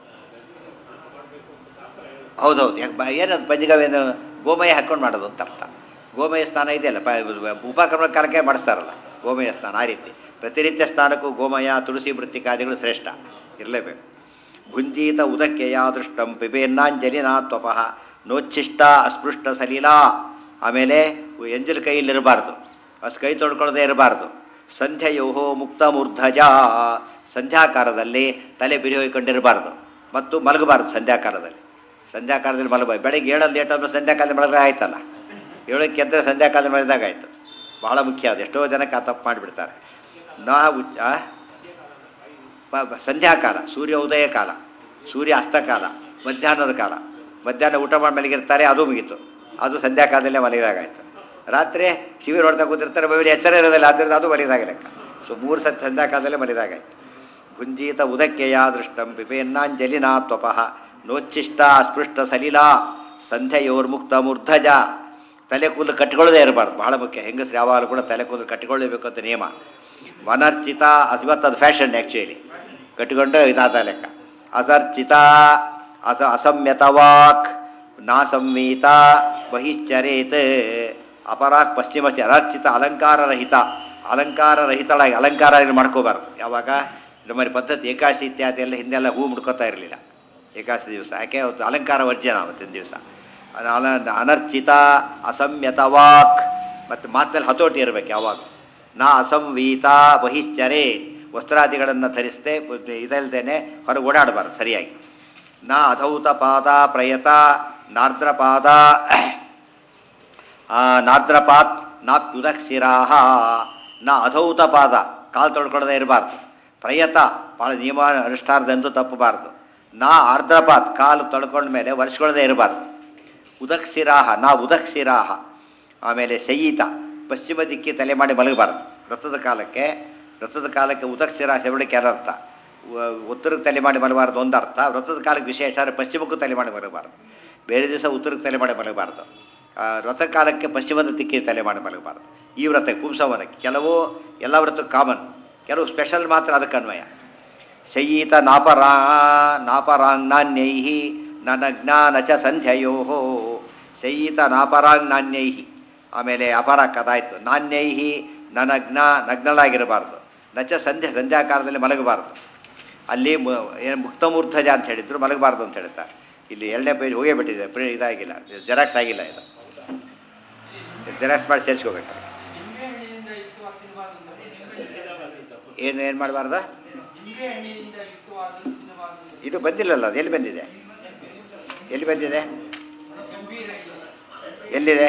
ಹೌದೌದು ಯಾಕೆ ಬ ಏನದು ಪಂಚಗವ್ಯನ ಗೋಮಯ ಹಾಕ್ಕೊಂಡು ಮಾಡೋದು ಅಂತ ಅರ್ಥ ಗೋಮಯ ಸ್ನಾನ ಇದೆಯಲ್ಲ ಪ ಉಪಕ್ರಮ ಕಾಲಕ್ಕೆ ಮಾಡಿಸ್ತಾರಲ್ಲ ಗೋಮಯ ಸ್ನಾನ ಆ ರೀತಿ ಪ್ರತಿನಿತ್ಯ ಸ್ನಾನಕ್ಕೂ ಗೋಮಯ ತುಳಸಿ ಮೃತ್ತಿಕಾದಿಗಳು ಶ್ರೇಷ್ಠ ಇರಲೇಬೇಕು ಭುಂಜೀತ ಉದಕ್ಕೆಯ ದೃಷ್ಟಂ ಪಿಬೇನ್ನಾಂಜಲಿನಾ ತ್ವಪಃ ನೋಚ್ಛಿಷ್ಟ ಅಸ್ಪೃಷ್ಟ ಸಲೀಲಾ ಆಮೇಲೆ ಎಂಜಲ್ ಕೈಯಲ್ಲಿರಬಾರ್ದು ಅಷ್ಟು ಕೈ ತೊಳ್ಕೊಳ್ಳೋದೇ ಇರಬಾರ್ದು ಸಂಧ್ಯಯೋಹೋ ಮುಕ್ತ ಮೂರ್ಧಜ ಸಂಧ್ಯಾಕಾಲದಲ್ಲಿ ತಲೆ ಬಿರಿ ಹೋಯ್ಕೊಂಡಿರಬಾರ್ದು ಮತ್ತು ಮಲಗಬಾರ್ದು ಸಂಧ್ಯಾಕಾಲದಲ್ಲಿ ಸಂಧ್ಯಾಕಾಲದಲ್ಲಿ ಮಲಗಬಾರ್ದು ಬೆಳಗ್ಗೆ ಏಳಲ್ಲಿ ಲೇಟ್ ಆದ್ಮೇಲೆ ಸಂಧ್ಯಾಕಾಲದಲ್ಲಿ ಮಲಗಿದ್ರೆ ಆಯ್ತಲ್ಲ ಏಳಕ್ಕೆ ಎದ್ದರೆ ಸಂಧ್ಯಾಕಾಲದಲ್ಲಿ ಮಲಗಿದಾಗ ಆಯಿತು ಭಾಳ ಮುಖ್ಯ ಅದು ಎಷ್ಟೋ ಜನಕ್ಕೆ ಆ ತಪ್ಪು ಮಾಡಿಬಿಡ್ತಾರೆ ನಾವು ಆ? ಪ- ಪ- ಸಂಧ್ಯಾಕಾಲ ಸೂರ್ಯ ಉದಯ ಕಾಲ ಸೂರ್ಯ ಅಸ್ತಕಾಲ ಮಧ್ಯಾಹ್ನದ ಕಾಲ ಮಧ್ಯಾಹ್ನ ಊಟ ಮಾಡಿ ಮಲಗಿರ್ತಾರೆ ಅದು ಮುಗೀತು ಅದು ಸಂಧ್ಯಾಕಾಲದಲ್ಲೇ ಮಲಗಿದಾಗಾಯ್ತು ರಾತ್ರಿ ಕಿವಿ ನೋಡ್ತಾ ಕೂತಿರ್ತಾರೆ ಬೈಲಿ ಎಚ್ಚರ ಇರೋದಿಲ್ಲ ಆದ್ದರಿಂದ ಅದು ಮಲಗಿದಾಗ ಲೆಕ್ಕ ಸೊ ಮೂರು ಸತಿ ಸಂಧ್ಯಾಕಾಲದಲ್ಲೇ ಮಲಗಿದಾಗಾಯ್ತು ಭುಂಜೀತ ಉದಕ್ಕೆಯ ದೃಷ್ಟಂ ಪಿಪೇನ್ನಾಂಜಲಿನಾ ತ್ವಪಃ ನೋಚ್ಛಿಷ್ಟ ಅಸ್ಪೃಷ್ಟ ಸಲಿಲಾ ಸಂಧ್ಯೆಯೋರ್ಮುಕ್ತ ಮೂರ್ಧಜ ತಲೆ ಕೂದಲು ಕಟ್ಟಿಕೊಳ್ಳೋದೇ ಇರಬಾರ್ದು ಬಹಳ ಮುಖ್ಯ ಹೆಂಗಸ್ರು ಯಾವಾಗಲೂ ಕೂಡ ತಲೆ ಕೂದಲು ಕಟ್ಟಿಕೊಳ್ಳೇಬೇಕು ಅಂತ ನಿಯಮ ವನರ್ಚಿತ ಅದು ಇವತ್ತು ಅದು ಫ್ಯಾಷನ್ ಆ್ಯಕ್ಚುಲಿ ಕಟ್ಟಿಕೊಂಡು ಇದಾದ ಲೆಕ್ಕ ಅದರ್ಚಿತ ಅಸ ಅಸಂಯತವಾಕ್ ನಾಸಂವೀತ ಬಹಿಶ್ಚರೇತ್ ಅಪರಾಕ್ ಪಶ್ಚಿಮಸ್ತಿ ಅನರ್ಚಿತ ಅಲಂಕಾರರಹಿತ ಅಲಂಕಾರರಹಿತಳಾಗಿ ಅಲಂಕಾರ ಏನು ಮಾಡ್ಕೋಬಾರ್ದು ಯಾವಾಗ ನಮ್ಮಲ್ಲಿ ಪದ್ಧತಿ ಏಕಾಶಿ ಇತ್ಯಾದಿ ಎಲ್ಲ ಹಿಂದೆಲ್ಲ ಹೂ ಮುಡ್ಕೋತಾ ಇರಲಿಲ್ಲ ಏಕಾಶಿ ದಿವಸ ಯಾಕೆ ಅವತ್ತು ಅಲಂಕಾರ ವರ್ಜನ ಅವತ್ತಿನ ದಿವಸ ಅನ ಅನರ್ಚಿತ ಅಸಂಯತವಾಕ್ ಮತ್ತು ಮಾತಲ್ಲಿ ಹತೋಟಿ ಇರಬೇಕು ಯಾವಾಗ ನಾ ಅಸಂವೀತ ಬಹಿಶ್ಚರೆ ವಸ್ತ್ರಾದಿಗಳನ್ನು ಧರಿಸದೆ ಇದಲ್ದೇನೆ ಹೊರಗೆ ಓಡಾಡಬಾರ್ದು ಸರಿಯಾಗಿ ನಾ ಅಧೌತ ಪಾದ ಪ್ರಯತ ನಾರ್ದ್ರಪಾದ ಆ, ನಾರ್ದ್ರಪಾತ್ ನಾಪ್ಯುದಕ್ಷಿರಾಹ ನಾ ಅಧೌತ ಪಾದ ಕಾಲು ತೊಳ್ಕೊಳ್ಳದೆ ಇರಬಾರ್ದು ಪ್ರಯತ ಭಾಳ ನಿಯಮ ಅನುಷ್ಠಾನದಂತೂ ತಪ್ಪಬಾರ್ದು ನಾ ಆರ್ದ್ರಪಾತ್ ಕಾಲು ತೊಳ್ಕೊಂಡ ಮೇಲೆ ವರ್ಷಗೊಳ್ಳದೆ ಇರಬಾರ್ದು ಉದಕ್ಷಿರಾಹ ನಾ ಉದಕ್ಷಿರಾಹ ಆಮೇಲೆ ಶಯೀತ ಪಶ್ಚಿಮ ದಿಕ್ಕಿ ತಲೆ ಮಾಡಿ ಮಲಗಬಾರ್ದು ವ್ರತದ ಕಾಲಕ್ಕೆ ವ್ರತದ ಕಾಲಕ್ಕೆ ಉದಕ್ಷಿರ ಶವಳಿಕೆ ಅರ್ಥ ಉ- ಉತ್ತರಕ್ಕೆ ತಲೆ ಮಾಡಿ ಮಲಗಬಾರ್ದು ಒಂದು ಅರ್ಥ ವ್ರತದ ಕಾಲಕ್ಕೆ ವಿಶೇಷ ಆದರೆ ಪಶ್ಚಿಮಕ್ಕೂ ತಲೆ ಮಾಡಿ ಮಲಗಬಾರ್ದು ಬೇರೆ ದಿವಸ ಉತ್ತರಕ್ಕೆ ತಲೆ ಮಾಡಿ ಮಲಗಬಾರ್ದು ಆ, ವ್ರತ ಕಾಲಕ್ಕೆ ಪಶ್ಚಿಮದ ದಿಕ್ಕಿಗೆ ತಲೆ ಮಾಡಿ ಮಲಗಬಾರ್ದು ಈ ವ್ರತ ಕುಂಸವನಕ್ಕೆ ಕೆಲವು ಎಲ್ಲ ವ್ರತಕ್ಕೆ ಕಾಮನ್ ಕೆಲವು ಸ್ಪೆಷಲ್ ಮಾತ್ರ ಅದಕ್ಕೆ ಅನ್ವಯ ಶಯೀತ ನಾಪರಾ ನಾಪರಾಂಗ್ನಾನ್ಯೈ ನನಜ್ಞಾನ ಚ ಸಂಧ್ಯಯೋ ಶಯೀತ ನಾಪರಾಂಗ್ನಾನ್ಯೈ ಆಮೇಲೆ ಅಪರಾಕ್ ಅದಾಯಿತು ನಾನ್ಯೈ ನನಗ್ನ ನಗ್ನಳಾಗಿರಬಾರ್ದು ನಚ ಸಂಧ್ಯಾ ಸಂಧ್ಯಾಕಾಲದಲ್ಲಿ ಮಲಗಬಾರ್ದು ಅಲ್ಲಿ ಮು ಏನು ಮುಕ್ತಮೂರ್ಧಜ ಅಂತ ಹೇಳಿದ್ರು ಮಲಗಬಾರ್ದು ಅಂತ ಹೇಳ್ತಾರೆ ಇಲ್ಲಿ ಎರಡನೇ ಪೇಜ್ ಹೋಗೇ ಬಿಟ್ಟಿದೆ ಪ್ರಿ ಇದಾಗಿಲ್ಲ ಜೆರಾಕ್ಸ್ ಆಗಿಲ್ಲ ಇದು ಜೆರಾಕ್ಸ್ ಮಾಡಿ ಸೇರಿಸ್ಕೋಬೇಕು ನಿಂಬೆಹಣ್ಣಿನಿಂದ ಯುಕ್ತವಾದ ತಿನ್ನಬಾರ್ದು ಅಂದರೆ ನಿಂಬೆಹಣ್ಣಿನಿಂದ ಏನು ಏನು ಮಾಡಬಾರ್ದು ನಿಂಬೆಹಣ್ಣಿನಿಂದ ಯುಕ್ತವಾದದ್ದು ತಿನ್ನಬಾರ್ದು ಅಂದರೆ ಇದು ಬಂದಿಲ್ಲಲ್ಲ ಅದು ಎಲ್ಲಿ ಬಂದಿದೆ ಎಲ್ಲಿ ಬಂದಿದೆ ಗಂಭೀರ ಇದೆ ಎಲ್ಲಿದೆ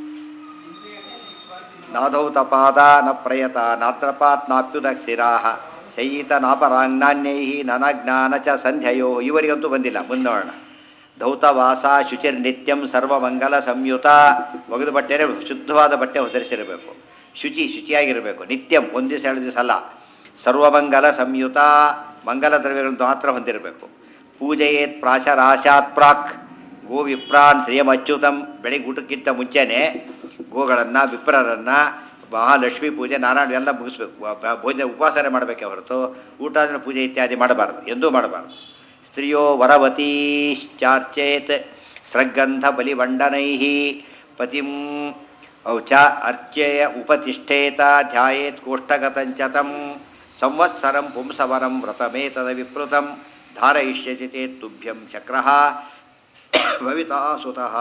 ನಾಧೌತಪಾದ ನ ಪ್ರಯತ ನಾತ್ರಪಾತ್ ನಾಪ್ಯುದಕ್ಷಿರಾಹ ಶಯೀತ ನಾಪರಾಂಗ್ನಾನ್ಯೈ ನನಜ್ಞಾನ ಚ ಸಂಧ್ಯಯೋ ಇವರಿಗಂತೂ ಬಂದಿಲ್ಲ ಮುಂದೆ ನೋಡೋಣ ಧೌತವಾಸ ಶುಚಿರ್ ನಿತ್ಯಂ ಸರ್ವಮಂಗಲ ಸಂಯುತ ಒಗೆದು ಬಟ್ಟೆನೇ ಶುದ್ಧವಾದ ಬಟ್ಟೆ ಧರಿಸಿರಬೇಕು ಶುಚಿ ಶುಚಿಯಾಗಿರಬೇಕು ನಿತ್ಯಂ ಒಂದು ದಿವಸ ಎರಡು ದಿವಸ ಅಲ್ಲ ಸರ್ವಮಂಗಲ ಸಂಯುತ ಮಂಗಲ ದ್ರವ್ಯಗಳನ್ನು ಮಾತ್ರ ಹೊಂದಿರಬೇಕು ಪೂಜೆಯೇತ್ ಪ್ರಾಶರಾಶಾತ್ ಪ್ರಾಕ್ ಗೋ ವಿಪ್ರಾನ್ ಶ್ರೇಯಂ ಅಚ್ಯುತಂ ಬೆಳಿಗ್ಗೆ ಊಟಕ್ಕಿಂತ ಮುಂಚೆನೆ ಗೋಗಳನ್ನು ವಿಪ್ರರನ್ನು ಮಹಾಲಕ್ಷ್ಮಿ ಪೂಜೆ ನಾರಾಯಣ ಎಲ್ಲ ಮುಗಿಸ್ಬೇಕು ವ- ಬ- ಭೋಜನ ಉಪವಾಸನೆ ಮಾಡಬೇಕೆ ಹೊರತು ಊಟ ಆದ್ರೆ ಪೂಜೆ ಇತ್ಯಾದಿ ಮಾಡಬಾರ್ದು ಎಂದೂ ಮಾಡಬಾರ್ದು ಸ್ತ್ರೀಯೋ ವರವತೀಶ್ಚಾರ್ಚೇತ್ ಸ್ರಗ್ಗಂಧ ಬಲಿವಂಡನೈ ಪತಿಂ ಔಚ ಅರ್ಚೇಯ ಉಪತಿಷ್ಠೇತ ಧ್ಯಾಯೇತ್ ಕೋಷ್ಟಗತಂಚತಂ ಸಂವತ್ಸರಂ ಪುಂಸವರಂ ವ್ರತಮೇತದ ವಿಪ್ಲುತಂ ಧಾರಯಿಷ್ಯತಿ ತೇ ತುಭ್ಯಂ ಚಕ್ರಃ ಭವಿತಾ ಸುತಃ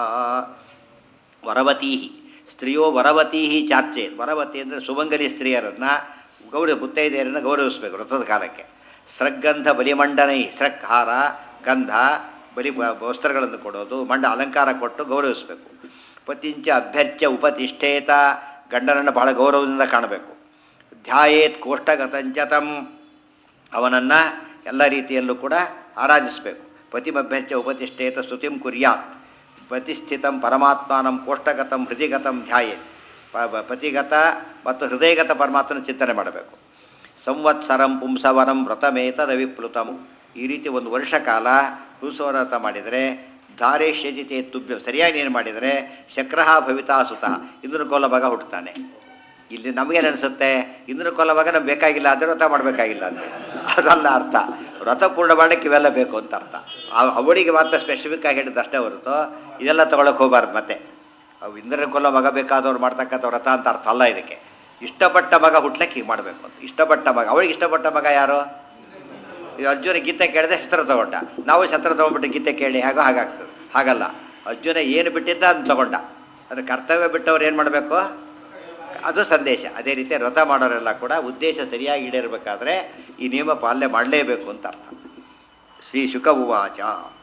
ವರವತೀ ಸ್ತ್ರೀಯೋ ವರವತೀ ಚಾರ್ಚೆ ವರವತಿ ಅಂದರೆ ಸುಮಂಗಲಿ ಸ್ತ್ರೀಯರನ್ನು ಗೌರವ ಮುತ್ತೈದೆಯರನ್ನು ಗೌರವಿಸಬೇಕು ವ್ರತದ ಕಾಲಕ್ಕೆ ಸ್ರಗ್ಗಂಧ ಬಲಿಮಂಡನೈ ಸ್ರಕ್ ಹಾರ ಗಂಧ ಬಲಿ ಬ- ವಸ್ತ್ರಗಳನ್ನು ಕೊಡೋದು ಮಂಡ ಅಲಂಕಾರ ಕೊಟ್ಟು ಗೌರವಿಸಬೇಕು ಪತಿಂಚ ಅಭ್ಯರ್ಚ್ಯ ಉಪತಿಷ್ಠೇತ ಗಂಡನನ್ನು ಬಹಳ ಗೌರವದಿಂದ ಕಾಣಬೇಕು ಧ್ಯಾಯೇತ್ ಕೋಷ್ಟಗತಂಚತಂ ಅವನನ್ನು ಎಲ್ಲ ರೀತಿಯಲ್ಲೂ ಕೂಡ ಆರಾಧಿಸಬೇಕು ಪತಿಮಭ್ಯರ್ಚ್ಯ ಉಪತಿಷ್ಠೇತ ಸ್ತುತಿಂ ಕುರ್ಯಾತ್ ಪ್ರತಿಷ್ಠಿತಂ ಪರಮಾತ್ಮಾನಂ ಕೋಷ್ಟಗತಂ ಹೃದಯಗತಂ ಧ್ಯಾಯೇತ್ ಪ- ಪ- ಪತಿಗತ ಮತ್ತು ಹೃದಯಗತ ಪರಮಾತ್ಮನ ಚಿಂತನೆ ಮಾಡಬೇಕು ಸಂವತ್ಸರಂ ಪುಂಸವರಂ ವ್ರತಮೇತದ ವಿಪ್ಲುತಂ ಈ ರೀತಿ ಒಂದು ವರ್ಷ ಕಾಲ ಪುಂಸವ್ರತ ಮಾಡಿದರೆ ಧಾರೇಶ್ಯಜಿತೆ ತುಭ್ಯ ಸರಿಯಾಗಿ ನೀನು ಮಾಡಿದರೆ ಶಕ್ರಹ ಭವಿತಾ ಸುತಃ ಇಂದ್ರನ ಕೋಲ ಮಗ ಹುಟ್ಟುತ್ತಾನೆ ಇಲ್ಲಿ ನಮಗೇನು ಅನಿಸುತ್ತೆ ಇಂದ್ರನ ಕೋಲ ಮಗ ನಮ್ಗೆ ಬೇಕಾಗಿಲ್ಲ ಅಂದರೆ ವ್ರತ ಮಾಡಬೇಕಾಗಿಲ್ಲ ಅಂತ ಅದಲ್ಲ ಅರ್ಥ ವ್ರತ ಪೂರ್ಣ ಮಾಡಲಿಕ್ಕೆ ಇವೆಲ್ಲ ಬೇಕು ಅಂತ ಅರ್ಥ ಆ ಅವಳಿಗೆ ಮಾತ್ರ ಸ್ಪೆಸಿಫಿಕ್ ಆಗಿ ಹೇಳಿದ್ದು ಅಷ್ಟೇ ಹೊರತು ಇದೆಲ್ಲ ತೊಗೊಳಕ್ಕೆ ಹೋಗಬಾರ್ದು ಮತ್ತೆ ಅವು ಇಂದ್ರನ ಕೊಲ್ಲ ಮಗ ಬೇಕಾದವ್ರು ಮಾಡ್ತಕ್ಕಂಥ ವ್ರತ ಅಂತ ಅರ್ಥ ಅಲ್ಲ ಇದಕ್ಕೆ ಇಷ್ಟಪಟ್ಟ ಮಗ ಹುಟ್ಲಕ್ಕೆ ಹೀಗೆ ಮಾಡಬೇಕು ಅಂತ ಇಷ್ಟಪಟ್ಟ ಮಗ ಅವಳಿಗೆ ಇಷ್ಟಪಟ್ಟ ಮಗ ಯಾರು ಈ ಅರ್ಜುನ ಗೀತೆ ಕೇಳಿದೆ ಶಸ್ತ್ರ ತಗೊಂಡ ನಾವು ಶಸ್ತ್ರ ತಗೊಂಡ್ಬಿಟ್ಟು ಗೀತೆ ಕೇಳಿ ಹೇಗೋ ಹಾಗಾಗ್ತದೆ ಹಾಗಲ್ಲ ಅರ್ಜುನ ಏನು ಬಿಟ್ಟಿದ್ದ ಅದನ್ನ ತಗೊಂಡ ಅದಕ್ಕೆ ಕರ್ತವ್ಯ ಬಿಟ್ಟವ್ರು ಏನು ಮಾಡಬೇಕು ಅದು ಸಂದೇಶ ಅದೇ ರೀತಿ ವ್ರತ ಮಾಡೋರೆಲ್ಲ ಕೂಡ ಉದ್ದೇಶ ಸರಿಯಾಗಿ ಈಡೇರಬೇಕಾದ್ರೆ ಈ ನಿಯಮ ಪಾಲನೆ ಮಾಡಲೇಬೇಕು ಅಂತ ಅರ್ಥ ಶ್ರೀ ಶುಕ ಉವಾಚ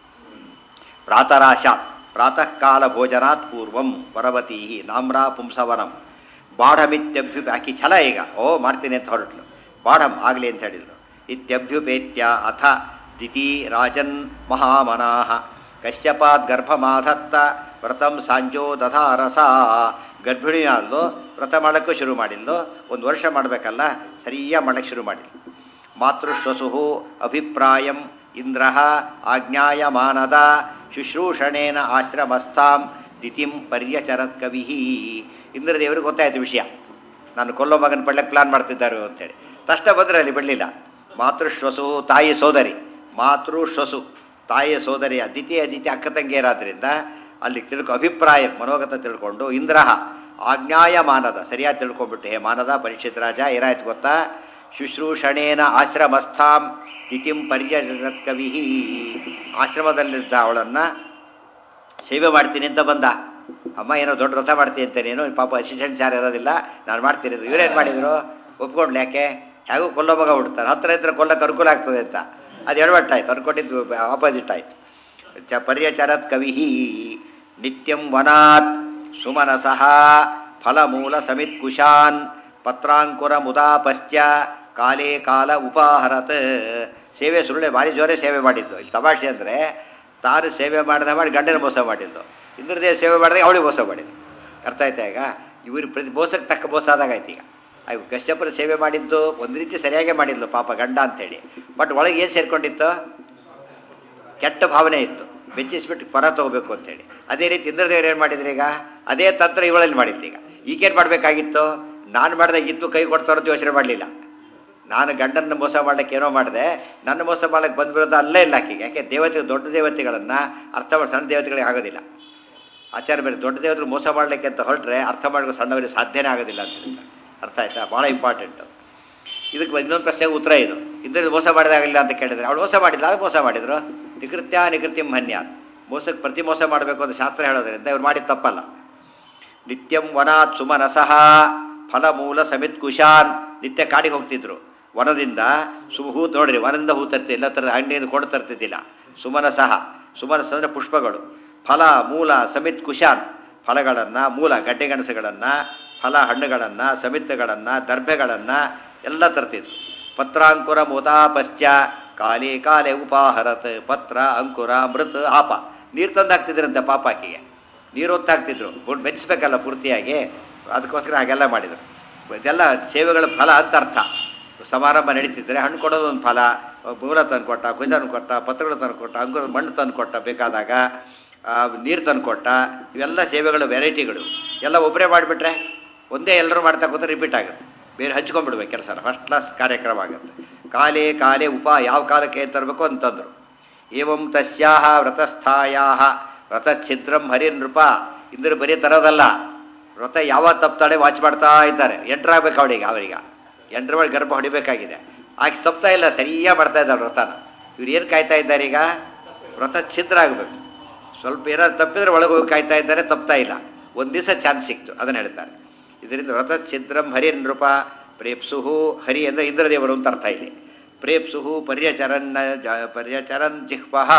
ಪ್ರಾತರಾಶಾತ್ ಪ್ರಾತಃ ಕಾಲ ಭೋಜನಾತ್ ಪೂರ್ವಂ ವರವತಿ ನಾಮ್ರಾ ಪುಂಸವನಂ ಬಾಢಮಿತ್ಯಭ್ಯು ಆಕಿ ಛಲ ಈಗ ಓ ಮಾಡ್ತೀನಿ ಅಂತ ಹೊರಟ್ಲು ಬಾಢಂ ಆಗಲಿ ಅಂತ ಹೇಳಿದ್ರು ಇತ್ಯಭ್ಯುಪೇತ್ಯ ಅಥ ದಿತಿ ರಾಜನ್ ಮಹಾಮನಾಹ ಕಶ್ಯಪಾತ್ ಗರ್ಭಮಾಧತ್ತ ವ್ರತಂ ಸಾಂಜೋ ದಧಾರಸ ಗರ್ಭಿಣಿಯಾದ್ಲು ವ್ರತ ಮಾಡೋಕ್ಕೂ ಶುರು ಮಾಡಿದ್ಲು ಒಂದು ವರ್ಷ ಮಾಡಬೇಕಲ್ಲ ಸರಿಯಾಗಿ ಮಾಡೋಕ್ಕೆ ಶುರು ಮಾಡಿದ್ಲು ಮಾತೃಶ್ವಸು ಅಭಿಪ್ರಾಯಂ ಇಂದ್ರ ಆಜ್ಞಾಯಮಾನದ ಶುಶ್ರೂಷಣೇನ ಆಶ್ರಮಸ್ಥಾಂ ದಿತಿಂ ಪರ್ಯಚರತ್ ಕವಿ ಇಂದ್ರದೇವರಿಗೆ ಗೊತ್ತಾಯ್ತು ವಿಷಯ ನಾನು ಕೊಲ್ಲೋ ಮಗನ ಪಡ್ಲಕ್ಕೆ ಪ್ಲಾನ್ ಮಾಡ್ತಿದ್ದಾರೆ ಅಂತೇಳಿ ತಕ್ಷಣ ಬಂದರೆ ಅಲ್ಲಿ ಬಿಡಲಿಲ್ಲ ಮಾತೃಶ್ವಸು ತಾಯಿ ಸೋದರಿ ಮಾತೃಶ್ವಸು ತಾಯಿಯ ಸೋದರಿ ಅದಿತಿ ಅದಿತಿ ಅಕ್ಕ ತಂಗಿಯರಾದ್ರಿಂದ ಅಲ್ಲಿ ತಿಳ್ಕೊ ಅಭಿಪ್ರಾಯ ಮನೋಗತ ತಿಳ್ಕೊಂಡು ಇಂದ್ರ ಆಜ್ಞಾಯಮಾನದ ಸರಿಯಾಗಿ ತಿಳ್ಕೊಂಡ್ಬಿಟ್ಟು ಹೇ ಮಾನದ ಪರೀಕ್ಷಿತ ರಾಜ ಏನಾಯ್ತು ಗೊತ್ತಾ ಶುಶ್ರೂಷಣೇನ ಆಶ್ರಮಸ್ಥಾಂ ತಿಥಿಂ ಪರ್ಯಜತ್ ಕವಿ ಆಶ್ರಮದಲ್ಲಿದ್ದ ಅವಳನ್ನು ಸೇವೆ ಮಾಡ್ತೀನಿ ಅಂತ ಬಂದ ಅಮ್ಮ ಏನೋ ದೊಡ್ಡ ವ್ರತ ಮಾಡ್ತೀನಿ ಅಂತ ನೀನು ಪಾಪ ಅಸಿಸ್ಟೆಂಟ್ಸ್ ಯಾರು ಇರೋದಿಲ್ಲ ನಾನು ಮಾಡ್ತೀನಿ ಅಂತ. ಇವ್ರೇನು ಮಾಡಿದರು ಒಪ್ಕೊಂಡ್ಲು ಯಾಕೆ ಹೇಗೂ ಕೊಲ್ಲೋ ಮಗ ಹುಡ್ತಾರೆ ಹತ್ತಿರ ಇದ್ರೆ ಕೊಲ್ಲಕ್ಕೆ ಅನುಕೂಲ ಆಗ್ತದೆ ಅಂತ ಅದು ಎಡವಟ್ಟಾಯ್ತು ಅನ್ಕೊಂಡಿದ್ದು ಆಪೋಸಿಟ್ ಆಯ್ತು ಚ ಪರ್ಯಚರತ್ ಕವಿ ನಿತ್ಯಂ ವನಾತ್ ಸುಮನಸಃ ಫಲಮೂಲ ಸಮಿತ್ ಕುಶಾನ್ ಪತ್ರಾಂಕುರ ಮುದಾಪಶ್ಚ ಕಾಲೇ ಕಾಲ ಉಪಾಹರತ್ ಸೇವೆ ಸುರುಳೆ ಭಾರಿ ಜೋರೇ ಸೇವೆ ಮಾಡಿದ್ದು ಇಲ್ಲಿ ತಮಾಷೆ ಅಂದರೆ ತಾನು ಸೇವೆ ಮಾಡಿದ ಮಾಡಿ ಗಂಡನ ಮೋಸ ಮಾಡಿದ್ದು ಇಂದ್ರದೇವ ಸೇವೆ ಮಾಡಿದಾಗ ಅವಳಿಗೆ ಮೋಸ ಮಾಡಿದ್ದು ಅರ್ಥ ಆಯ್ತಾ ಈಗ ಇವರು ಪ್ರತಿ ಮೋಸಕ್ಕೆ ತಕ್ಕ ಮೋಸ ಆದಾಗ ಆಯ್ತು ಈಗ ಅವು ಕಶ್ಯಪರ ಸೇವೆ ಮಾಡಿದ್ದು ಒಂದು ರೀತಿ ಸರಿಯಾಗೇ ಮಾಡಿದ್ಲು ಪಾಪ ಗಂಡ ಅಂತೇಳಿ ಬಟ್ ಒಳಗೆ ಏನು ಸೇರ್ಕೊಂಡಿತ್ತು ಕೆಟ್ಟ ಭಾವನೆ ಇತ್ತು ಬೆಚ್ಚಿಸ್ಬಿಟ್ಟು ಪರ ತಗೋಬೇಕು ಅಂತೇಳಿ ಅದೇ ರೀತಿ ಇಂದ್ರದೇವರು ಏನು ಮಾಡಿದ್ರು ಈಗ ಅದೇ ತಂತ್ರ ಇವಳಲ್ಲಿ ಮಾಡಿದ್ದು ಈಗ ಈಗೇನು ಮಾಡಬೇಕಾಗಿತ್ತು ನಾನು ಮಾಡಿದಾಗ ಇದ್ದು ಕೈ ಕೊಡ್ತಾರೋ ಅಂತ ಯೋಚನೆ ಮಾಡಲಿಲ್ಲ ನಾನು ಗಂಡನ ಮೋಸ ಮಾಡ್ಲಿಕ್ಕೆ ಏನೋ ಮಾಡಿದೆ ನನ್ನ ಮೋಸ ಮಾಡ್ಲಿಕ್ಕೆ ಬಂದ್ಬಿರೋದು ಅಲ್ಲೇ ಇಲ್ಲ ಆಕೆಗೆ ಯಾಕೆ ದೇವತೆ ದೊಡ್ಡ ದೇವತೆಗಳನ್ನು ಅರ್ಥ ಮಾಡಿ ಸಣ್ಣ ದೇವತೆಗಳಿಗೆ ಆಗೋದಿಲ್ಲ ಆಚಾರ್ಯ ಬೇರೆ ದೊಡ್ಡ ದೇವತೆಗಳು ಮೋಸ ಮಾಡಲಿಕ್ಕೆ ಅಂತ ಹೊರಟ್ರೆ ಅರ್ಥ ಮಾಡೋಕ್ಕೆ ಸಣ್ಣವರಿಗೆ ಸಾಧ್ಯನೇ ಆಗೋದಿಲ್ಲ ಅಂತ ಹೇಳ್ತಾರೆ. ಅರ್ಥ ಆಯ್ತಾ ಭಾಳ ಇಂಪಾರ್ಟೆಂಟು ಇದಕ್ಕೆ ಇನ್ನೊಂದು ಪ್ರಶ್ನೆಗೆ ಉತ್ತರ ಇದು ಇಂದ್ರಲ್ಲಿ ಮೋಸ ಮಾಡಿದಾಗಿಲ್ಲ ಅಂತ ಕೇಳಿದ್ರೆ ಅವಳು ಮೋಸ ಮಾಡಿಲ್ಲ ಅದು ಮೋಸ ಮಾಡಿದ್ರು ನಿಕೃತ್ಯ ನಿಕೃತ್ಯ ಮನ್ಯ ಮೋಸಕ್ಕೆ ಪ್ರತಿ ಮೋಸ ಮಾಡಬೇಕು ಅಂತ ಶಾಸ್ತ್ರ ಹೇಳೋದ್ರಿಂದ ಇವ್ರು ಮಾಡಿದ ತಪ್ಪಲ್ಲ ನಿತ್ಯಂ ವನಾತ್ ಸುಮನಸಃ ಫಲಮೂಲ ಸಮಿತ್ ಕುಶಾನ್ ನಿತ್ಯ ಕಾಡಿಗೆ ಹೋಗ್ತಿದ್ರು ವನದಿಂದ ಸು ಹೂ ನೋಡ್ರಿ ವನದಿಂದ ಹೂ ತರ್ತಿ ಎಲ್ಲ ಥರದ ಅಂಗಡಿಯಿಂದ ಕೊಂಡು ತರ್ತಿದ್ದಿಲ್ಲ ಸುಮನಸಃ ಸುಮನಸ ಅಂದರೆ ಪುಷ್ಪಗಳು ಫಲ ಮೂಲ ಸಮಿತ್ ಕುಶಾನ್ ಫಲಗಳನ್ನು ಮೂಲ ಗಡ್ಡೆಗೆಣಸುಗಳನ್ನು ಫಲ ಹಣ್ಣುಗಳನ್ನು ಸಮಿತ್ತುಗಳನ್ನು ದರ್ಭೆಗಳನ್ನು ಎಲ್ಲ ತರ್ತಿದ್ರು ಪತ್ರಾಂಕುರ ಮುತಾಪಶ್ಚ ಕಾಲೇ ಕಾಲೇ ಉಪಾಹರತ್ ಪತ್ರ ಅಂಕುರ ಮೃತ್ ಆಪ ನೀರು ತಂದು ಹಾಕ್ತಿದ್ರಂತೆ ಪಾಪ ಆಕೆಗೆ ನೀರು ಹೊತ್ತಾಗ್ತಿದ್ರು ಬುಡ್ ಬೆಚ್ಚಬೇಕಲ್ಲ ಪೂರ್ತಿಯಾಗಿ ಅದಕ್ಕೋಸ್ಕರ ಹಾಗೆಲ್ಲ ಮಾಡಿದರು ಇದೆಲ್ಲ ಸೇವೆಗಳ ಫಲ ಅಂತ ಅರ್ಥ ಸಮಾರಂಭ ನಡೀತಿದ್ರೆ ಹಣ್ಣು ಕೊಡೋದು ಒಂದು ಫಲ ಮೂಲ ತಂದು ಕೊಟ್ಟ ಕುಂಜ ತಂದು ಕೊಟ್ಟ ಪತ್ರಗಳು ತಂದು ಕೊಟ್ಟ ಅಂಗುರ ಮಣ್ಣು ತಂದು ಕೊಟ್ಟ ಬೇಕಾದಾಗ ನೀರು ತಂದು ಕೊಟ್ಟ ಇವೆಲ್ಲ ಸೇವೆಗಳ ವೆರೈಟಿಗಳು ಎಲ್ಲ ಒಬ್ಬರೇ ಮಾಡಿಬಿಟ್ರೆ ಒಂದೇ ಎಲ್ಲರೂ ಮಾಡ್ತಾ ಕೂತ್ರೆ ರಿಪೀಟ್ ಆಗುತ್ತೆ ಬೇರೆ ಹಂಚ್ಕೊಂಡ್ಬಿಡ್ಬೇಕು ಕೆಲಸ ಫಸ್ಟ್ ಕ್ಲಾಸ್ ಕಾರ್ಯಕ್ರಮ ಆಗುತ್ತೆ ಕಾಲೇ ಕಾಲೇ ಉಪ ಯಾವ ಕಾಲಕ್ಕೆ ಏನ್ ತರಬೇಕು ಅಂತಂದರು ಏವಂ ತಸ್ಯಾಹ ವ್ರತಸ್ಥಾಯಾಹ ವ್ರತಛಿದ್ರಂ ಹರಿ ನೃಪ ಇಂದ್ರ ಬರೀ ತರೋದಲ್ಲ ವ್ರತ ಯಾವಾಗ ತಪ್ತಾಳೆ ವಾಚ್ ಮಾಡ್ತಾ ಇದ್ದಾರೆ ಎಂಟ್ರಾಗಬೇಕು ಅವಳಿಗೆ ಅವರಿಗೆ ಎಂಟ್ರ ಮಾಡಿ ಗರ್ಭ ಹೊಡಿಬೇಕಾಗಿದೆ ಆಕೆ ತಪ್ತಾ ಇಲ್ಲ ಸರಿಯಾಗಿ ಮಾಡ್ತಾ ಇದ್ದಾರೆ ವ್ರತನ ಇವ್ರು ಏನು ಕಾಯ್ತಾ ಇದ್ದಾರೆ ಈಗ ವ್ರತ ಛಿದ್ರ ಆಗಬೇಕು ಸ್ವಲ್ಪ ಏನಾದ್ರು ತಪ್ಪಿದ್ರೆ ಒಳಗೆ ಹೋಗಿ ಕಾಯ್ತಾ ಇದ್ದಾರೆ ತಪ್ತಾ ಇಲ್ಲ ಒಂದು ದಿವಸ ಚಾನ್ಸ್ ಸಿಕ್ತು ಅದನ್ನು ಹೇಳ್ತಾರೆ ಇದರಿಂದ ವ್ರತ ಛಿದ್ರಂ ಹರಿ ನೃಪ ಪ್ರೇಪ್ಸುಹು ಹರಿ ಅಂದರೆ ಇಂದ್ರದೇವರು ಅಂತ ಅರ್ಥ ಇಲ್ಲಿ ಪ್ರೇಪ್ಸುಹು ಪರ್ಯಚರನ್ ಜ ಪರ್ಯಚರನ್ ಜಿಹ್ವಃ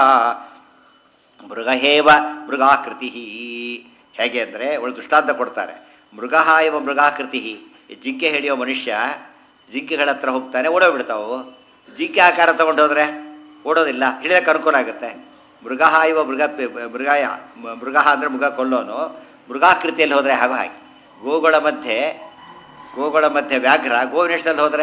ಮೃಗಹೇವ ಮೃಗಾಕೃತಿ ಹೇಗೆ ಅಂದರೆ ಒಳ್ಳೆ ದೃಷ್ಟಾಂತ ಕೊಡ್ತಾರೆ ಮೃಗ ಇವ ಮೃಗಾಕೃತಿ ಈ ಜಿಂಕೆ ಹಿಡಿಯೋ ಮನುಷ್ಯ ಜಿಂಕೆಗಳ ಹತ್ರ ಹೋಗ್ತಾನೆ ಓಡೋಗ್ಬಿಡ್ತಾವು ಜಿಂಕೆ ಆಕಾರ ತಗೊಂಡು ಹೋದ್ರೆ ಓಡೋದಿಲ್ಲ ಹಿಡಿಯೋಕೆ ಅನುಕೂಲ ಆಗುತ್ತೆ ಮೃಗ ಇವ ಮೃಗ ಮೃಗಾಯ ಮೃಗ ಅಂದರೆ ಮೃಗ ಕೊಲ್ಲೋನು ಮೃಗಾಕೃತಿಯಲ್ಲಿ ಹೋದರೆ ಹಾಗೂ ಹಾಗೆ ಗೋಗಳ ಮಧ್ಯೆ ಗೋಗಳ ಮಧ್ಯೆ ವ್ಯಾಘ್ರ ಗೋವಿನಷ್ಟಲ್ಲಿ ಹೋದರೆ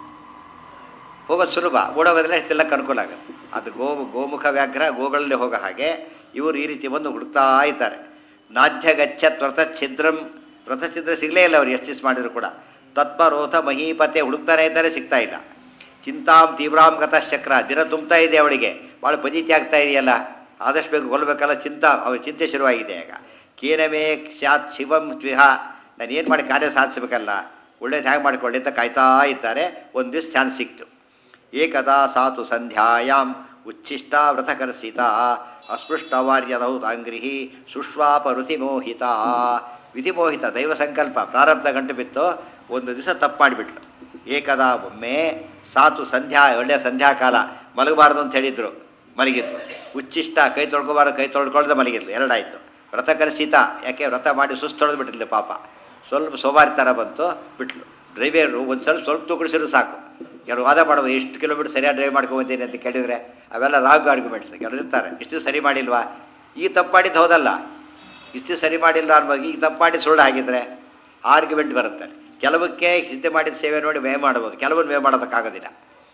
ಹೋಗೋದು ಸುಲಭ ಓಡೋಗೋದ್ರೆ ಇಷ್ಟೆಲ್ಲಕ್ಕೆ ಅನುಕೂಲ ಆಗುತ್ತೆ ಅದು ಗೋ ಗೋಮುಖ ವ್ಯಾಘ್ರ ಗೋಗಳಲ್ಲಿ ಹೋಗೋ ಹಾಗೆ ಇವರು ಈ ರೀತಿ ಬಂದು ಹುಡುಕ್ತಾ ಇದ್ದಾರೆ ನಾಧ್ಯ ಗಚ್ಚತ್ ವ್ರತಛಿದ್ರಂ ವ್ರತಛಿದ್ರ ಸಿಗಲೇ ಇಲ್ಲ ಅವ್ರು ಎಷ್ಟು ದಿವ್ಸ ಮಾಡಿದ್ರು ಕೂಡ ತತ್ಪರೋಥ ಮಹೀಪತೆ ಹುಡುಕ್ತಾನೆ ಇದ್ದಾರೆ ಸಿಗ್ತಾ ಇಲ್ಲ ಚಿಂತಾಂ ತೀವ್ರಾಂ ಗತಃ ಚಕ್ರ ದಿನ ತುಂಬ್ತಾ ಇದೆ ಅವಳಿಗೆ ಭಾಳ ಪಜಿತಿ ಆಗ್ತಾ ಇದೆಯಲ್ಲ ಆದಷ್ಟು ಬೇಗ ಕೊಲ್ಲಬೇಕಲ್ಲ ಚಿಂತ ಅವ್ರ ಚಿಂತೆ ಶುರುವಾಗಿದೆ ಈಗ ಕೇನಮೇ ಸ್ಯಾತ್ ಶಿವಂ ದ್ವಿಹ ನಾನು ಏನು ಮಾಡಿ ಕಾರ್ಯ ಸಾಧಿಸಬೇಕಲ್ಲ ಒಳ್ಳೇದು ಹೇಗೆ ಮಾಡ್ಕೊಳ್ಳಿ ಅಂತ ಕಾಯ್ತಾ ಇದ್ದಾರೆ ಒಂದು ದಿವಸ ಚಾನ್ಸ್ ಸಿಕ್ತು ಏಕದಾ ಸಾತು ಸಂಧ್ಯಾಯಾಂ ಉಚ್ಛಿಷ್ಟ ವ್ರತಕರ್ಷಿತ ಅಸ್ಪೃಷ್ಟವಾರ್ಯದೌತಾಂಗ್ರಿಹಿ ಸುಶ್ವಾಪ ಋತಿಮೋಹಿತ ವಿಧಿಮೋಹಿತ ದೈವ ಸಂಕಲ್ಪ ಪ್ರಾರಬ್ಧ ಗಂಟು ಬಿತ್ತು ಒಂದು ದಿವಸ ತಪ್ಪು ಮಾಡಿಬಿಟ್ಲು ಏಕದಾ ಒಮ್ಮೆ ಸಾತು ಸಂಧ್ಯಾ ಒಳ್ಳೆಯ ಸಂಧ್ಯಾಕಾಲ ಮಲಗಬಾರ್ದು ಅಂತ ಹೇಳಿದ್ರು ಮಲಗಿದ್ಲು ಉಚ್ಚಿಷ್ಟ ಕೈ ತೊಳ್ಕೊಬಾರ್ದು ಕೈ ತೊಳ್ಕೊಳ್ದೆ ಮಲಗಿದ್ಲು ಎರಡಾಯಿತು ವ್ರತಕರ್ಷಿತ ಯಾಕೆ ವ್ರತ ಮಾಡಿ ಸುಸ್ತು ತೊಳೆದು ಬಿಟ್ಟಿದ್ಲು ಪಾಪ ಸ್ವಲ್ಪ ಸೋಮಾರಿ ಥರ ಬಂತು ಬಿಟ್ಲು ಡ್ರೈವೇರು ಒಂದು ಸ್ವಲ್ಪ ಸ್ವಲ್ಪ ತೂಕಡಿಸಿದ್ರು ಸಾಕು ಕೆಲವು ವಾದ ಮಾಡೋದು ಎಷ್ಟು ಕಿಲೋಮೀಟರ್ ಸರಿಯಾಗಿ ಡ್ರೈವ್ ಮಾಡ್ಕೊಬಂತೀನಿ ಅಂತ ಕೇಳಿದರೆ ಅವೆಲ್ಲ ರಾಂಗ್ ಆರ್ಗ್ಯುಮೆಂಟ್ಸ್ ಕೆಲವರು ಇರ್ತಾರೆ ಇಷ್ಟು ಸರಿ ಮಾಡಿಲ್ವಾ ಈ ತಪ್ಪು ಮಾಡಿದ್ದು ಹೌದಲ್ಲ ಇಷ್ಟು ಸರಿ ಮಾಡಿಲ್ಲ ಅನ್ನೋದು ಈಗ ತಪ್ಪು ಮಾಡಿ ಸುಳ್ಳು ಆಗಿದ್ರೆ ಆರ್ಗ್ಯುಮೆಂಟ್ ಬರುತ್ತೆ ಕೆಲವಕ್ಕೆ ಸಿದ್ಧೆ ಮಾಡಿದ ಸೇವೆ ನೋಡಿ ವ್ಯಯ ಮಾಡ್ಬೋದು ಕೆಲವೊಂದು ವ್ಯಯ ಮಾಡೋದಕ್ಕಾಗೋದಿಲ್ಲ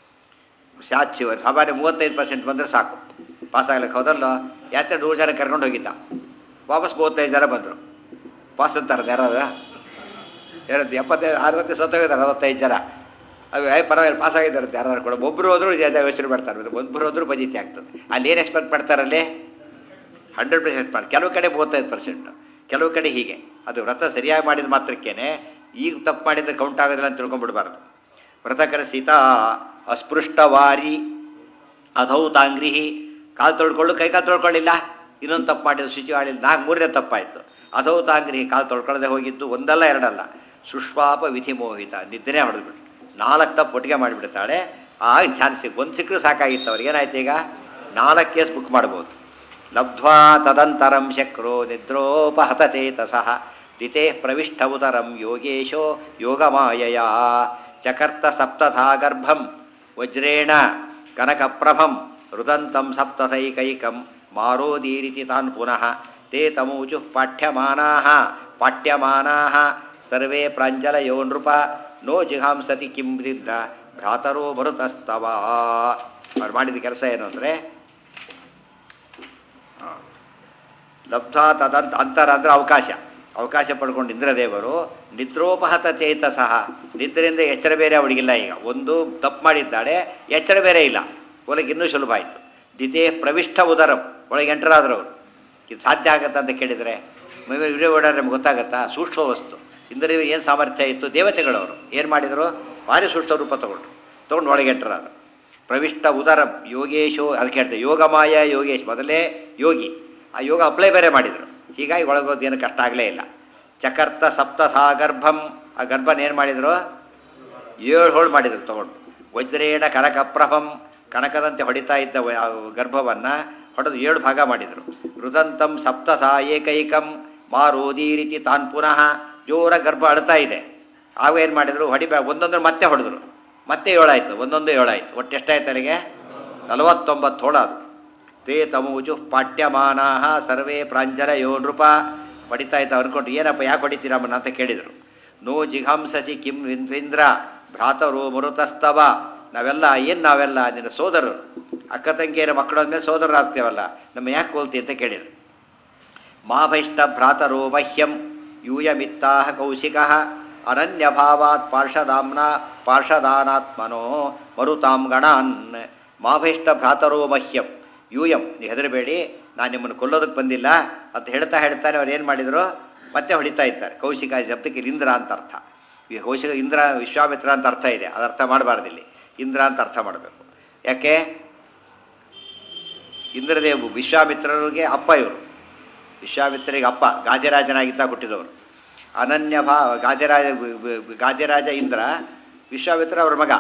ಸಾಕ್ಷಿ ಸಾಮಾನ್ಯ ಮೂವತ್ತೈದು ಪರ್ಸೆಂಟ್ ಬಂದರೆ ಸಾಕು ಪಾಸ್ ಆಗ್ಲಿಕ್ಕೆ ಹೌದಲ್ಲ ಯಾಕೆ ನೂರು ಜನ ಕರ್ಕೊಂಡು ಹೋಗಿದ್ದ ವಾಪಸ್ ಮೂವತ್ತೈದು ಜನ ಬಂದರು ಪಾಸ್ ಅಂತಾರೆ ಯಾರಾದ ಯಾರದ್ದು ಎಪ್ಪತ್ತೈದು ಅರವತ್ತು ಸತ್ತೋಗಿದ್ದಾರೆ ಅರವತ್ತೈದು ಜನ ಅವು ಏ ಪರವಾಗಿಲ್ಲ ಪಾಸ್ ಆಗಿದ್ದಾರೆ ಯಾರು ಕೂಡ ಒಬ್ಬರು ಹೋದ್ರು ಇದೇ ಯೋಚನೆ ಮಾಡ್ತಾರೆ ಒಬ್ಬರು ಹೋದ್ರು ಬಜಿತಿ ಆಗ್ತದೆ ಅಲ್ಲಿ ಏನು ಎಕ್ಸ್ಪೆಕ್ಟ್ ಮಾಡ್ತಾರಲ್ಲಿ ಹಂಡ್ರೆಡ್ ಪರ್ಸೆಂಟ್ ಮಾಡಿ ಕೆಲವು ಕಡೆ ಮೂವತ್ತೈದು ಪರ್ಸೆಂಟ್ ಕೆಲವು ಕಡೆ ಹೀಗೆ ಅದು ವ್ರತ ಸರಿಯಾಗಿ ಮಾಡಿದ ಮಾತ್ರಕ್ಕೇನೆ ಈಗ ತಪ್ಪು ಮಾಡಿದ್ರೆ ಕೌಂಟ್ ಆಗೋದಿಲ್ಲ ಅಂತ ತಿಳ್ಕೊಂಡ್ಬಿಡ್ಬಾರ್ದು ವ್ರತಕರ ಸೀತಾ ಅಸ್ಪೃಷ್ಟವಾರಿ ಅಧೌತಾಂಗ್ರಿಹಿ ಕಾಲು ತೊಳ್ಕೊಳ್ಳು ಕೈ ಕಾಲು ತೊಳ್ಕೊಳ್ಳಿಲ್ಲ ಇನ್ನೊಂದು ತಪ್ಪು ಮಾಡಿದ್ದು ಶುಚಿ ಮಾಡಿಲ್ಲ ನಾಲ್ಕು ಮೂರನೇ ತಪ್ಪಾಯಿತು ಅಧೌತಾಂಗ್ರಿಹಿ ಕಾಲು ತೊಳ್ಕೊಳ್ಳದೆ ಹೋಗಿದ್ದು ಒಂದಲ್ಲ ಎರಡಲ್ಲ ಸುಷ್ಪಾಪ ವಿಧಿ ಮೋಹಿತ ನಿದ್ದೆ ಹೊಡೆದ್ಬಿಟ್ಟು ನಾಲ್ಕು ತಪ್ಪು ಒಟ್ಟಿಗೆ ಮಾಡಿಬಿಡ್ತಾಳೆ ಆಗ ಚಾನ್ಸ್ ಒಂದು ಸಿಕ್ಕರೂ ಸಾಕಾಗಿತ್ತು ಅವ್ರಿಗೆ ಏನಾಯ್ತು ಈಗ ನಾಲ್ಕು ಕೇಸ್ ಬುಕ್ ಮಾಡ್ಬೋದು ಲಬ್ಧ್ವಾ ತದಂತರಂ ಶಕ್ರೋ ನಿದ್ರೋಪಹತಚೇತಸಃ ದಿತೆ ಪ್ರವಿಷ್ಟ ಉದರಂ ಯೋಗೇಶೋ ಯೋಗಮಾಯಯ ಚಕರ್ತ ಸಪ್ತಥಾ ಗರ್ಭಂ ವಜ್ರೇಣ ಕನಕಪ್ರಭಂ ರುದಂತಂ ಸಪ್ತಥೈಕೈಕಂ ಮಾರೋದೀರಿತಿ ತಾನ್ ಪುನಃ ತೇ ತಮೂಜು ಪಾಠ್ಯಮಾನಾಃ ಪಾಠ್ಯಮಾನಾಃ ಸರ್ವೇ ಪ್ರಾಂಜಲಯೋ ನೃಪ ನೋ ಜಿಹಾಂಸತಿ ಕಿಂ ದಿದ್ದ ಭ್ರಾತರೋ ಮರುತಸ್ತವ ಅವ್ರು ಮಾಡಿದ ಕೆಲಸ ಏನು ಅಂದರೆ ಲಬ್ಧ ತದಂತ ಅಂತರ ಅಂದರೆ ಅವಕಾಶ ಅವಕಾಶ ಪಡ್ಕೊಂಡು ಇಂದ್ರದೇವರು ನಿದ್ರೋಪಹತ ಚೇತಸಃ ನಿದ್ರೆಯಿಂದ ಎಚ್ಚರ ಬೇರೆ ಅವಳಿಗಿಲ್ಲ ಈಗ ಒಂದು ತಪ್ಪು ಮಾಡಿದ್ದಾಳೆ ಎಚ್ಚರ ಬೇರೆ ಇಲ್ಲ ಒಳಗೆ ಇನ್ನೂ ಸುಲಭ ಆಯಿತು ದಿತೇ ಪ್ರವಿಷ್ಟ ಉದರಂ ಒಳಗೆ ಎಂಟರಾದ್ರು ಅವರು ಇದು ಸಾಧ್ಯ ಆಗತ್ತಾ ಅಂತ ಕೇಳಿದರೆ ವಿಡಿಯೋ ಓಡಾದ್ರೆ ನಮ್ಗೆ ಗೊತ್ತಾಗತ್ತಾ ಸೂಕ್ಷ್ಮ ವಸ್ತು ಇಂದ್ರದೇವಿ ಏನು ಸಾಮರ್ಥ್ಯ ಇತ್ತು ದೇವತೆಗಳವರು ಏನು ಮಾಡಿದರು ಭಾರಿ ಸೂಕ್ಷ್ಮ ರೂಪ ತಗೊಂಡ್ರು ತೊಗೊಂಡು ಒಳಗೆ ಎಂಟರಾದ್ರು ಪ್ರವಿಷ್ಟ ಉದರಂ ಯೋಗೇಶೋ ಅದಕ್ಕೆ ಹೇಳ್ತಾರೆ ಯೋಗಮಾಯ ಯೋಗೇಶ್ ಮೊದಲೇ ಯೋಗಿ ಆ ಯೋಗ ಅಪ್ಲೈ ಬೇರೆ ಮಾಡಿದರು ಹೀಗಾಗಿ ಒಳಗೋದು ಏನು ಕಷ್ಟ ಆಗಲೇ ಇಲ್ಲ ಚಕರ್ತ ಸಪ್ತಥಾ ಗರ್ಭಂ ಆ ಗರ್ಭನ ಏನು ಮಾಡಿದರು ಏಳು ಹೋಳು ಮಾಡಿದರು ತಗೊಂಡು ವಜ್ರೇಣ ಕನಕಪ್ರಭಂ ಕನಕದಂತೆ ಹೊಡಿತಾ ಇದ್ದ ವ- ಆ ಗರ್ಭವನ್ನು ಹೊಡೆದು ಏಳು ಭಾಗ ಮಾಡಿದರು ರುದಂತಂ ಸಪ್ತಥಾ ಏಕೈಕಂ ಮಾರೋದಿ ರೀತಿ ತಾನ್ ಪುನಃ ಜೋರ ಗರ್ಭ ಅಳ್ತಾ ಇದೆ ಆಗ ಏನು ಮಾಡಿದರು ಹೊಡಿಬ ಒಂದೊಂದು ಮತ್ತೆ ಹೊಡೆದ್ರು ಮತ್ತೆ ಏಳಾಯ್ತು ಒಂದೊಂದು ಏಳಾಯ್ತು ಒಟ್ಟು ಎಷ್ಟಾಯ್ತು ಅಲ್ಲಿಗೆ ನಲವತ್ತೊಂಬತ್ತು ಹೋಳ ಅದು ತೇ ತಮೂಜು ಪಾಠ್ಯಮಾನಾಹ ಸರ್ವೇ ಪ್ರಾಂಜಲ ಯೋ ನೃಪ ಹೊಡಿತಾ ಇದ್ದ ಅನ್ಕೊಂಡು ಏನಪ್ಪ ಯಾಕೆ ಹೊಡಿತೀರಮ್ಮನ ಅಂತ ಕೇಳಿದರು ನೋ ಜಿಘಾಂಸಸಿ ಕಿಂ ಇಂದ್ರ ಭ್ರಾತರು ಮರುತಸ್ತವ ನಾವೆಲ್ಲ ಏನು ನಾವೆಲ್ಲ ನಿನ್ನ ಸೋದರರು ಅಕ್ಕ ತಂಗಿಯರ ಮಕ್ಕಳ ಮೇಲೆ ಸೋದರರಾಗ್ತೇವಲ್ಲ ನಮ್ಮ ಯಾಕೆ ಕೋಲ್ತಿ ಅಂತ ಕೇಳಿದರು ಮಾಭೈಷ್ಟ ಭ್ರಾತರೋ ಮಹ್ಯಂ ಯೂಯಮಿತ್ತಾಹ ಕೌಶಿಕ ಅನನ್ಯಭಾವಾತ್ ಪಾರ್ಷದಾಮ್ನ ಪಾರ್ಷದಾನಾತ್ಮನೋ ಮರುತಾಂ ಗಣಾನ್ ಮಾಭೀಷ್ಟ ಭ್ರಾತರೋ ಮಹ್ಯಂ ಯೂಯಂ ನೀವು ಹೆದರಬೇಡಿ ನಾನು ನಿಮ್ಮನ್ನು ಕೊಲ್ಲೋದಕ್ಕೆ ಬಂದಿಲ್ಲ ಅಂತ ಹೇಳ್ತಾ ಹೇಳ್ತಾನೆ ಅವ್ರು ಏನು ಮಾಡಿದರು ಮತ್ತೆ ಹೊಡಿತಾ ಇದ್ದಾರೆ ಕೌಶಿಕ ಶಬ್ದಕ್ಕೆ ಇಲ್ಲಿ ಇಂದ್ರ ಅಂತ ಅರ್ಥ ಈ ಕೌಶಿಕ ಇಂದ್ರ ವಿಶ್ವಾಮಿತ್ರ ಅಂತ ಅರ್ಥ ಇದೆ ಅದು ಅರ್ಥ ಮಾಡಬಾರ್ದು ಇಲ್ಲಿ ಇಂದ್ರ ಅಂತ ಅರ್ಥ ಮಾಡಬೇಕು ಯಾಕೆ ಇಂದ್ರದೇವು ವಿಶ್ವಾಮಿತ್ರರಿಗೆ ಅಪ್ಪ ಇವರು ವಿಶ್ವಾಮಿತ್ರರಿಗೆ ಅಪ್ಪ ಗಾದಿರಾಜನಾಗಿದ್ದ ಹುಟ್ಟಿದವರು ಅನನ್ಯ ಭಾ ಗಾದಿರಾಜ ಗಾದಿರಾಜ ಇಂದ್ರ ವಿಶ್ವಾಮಿತ್ರ ಅವರ ಮಗ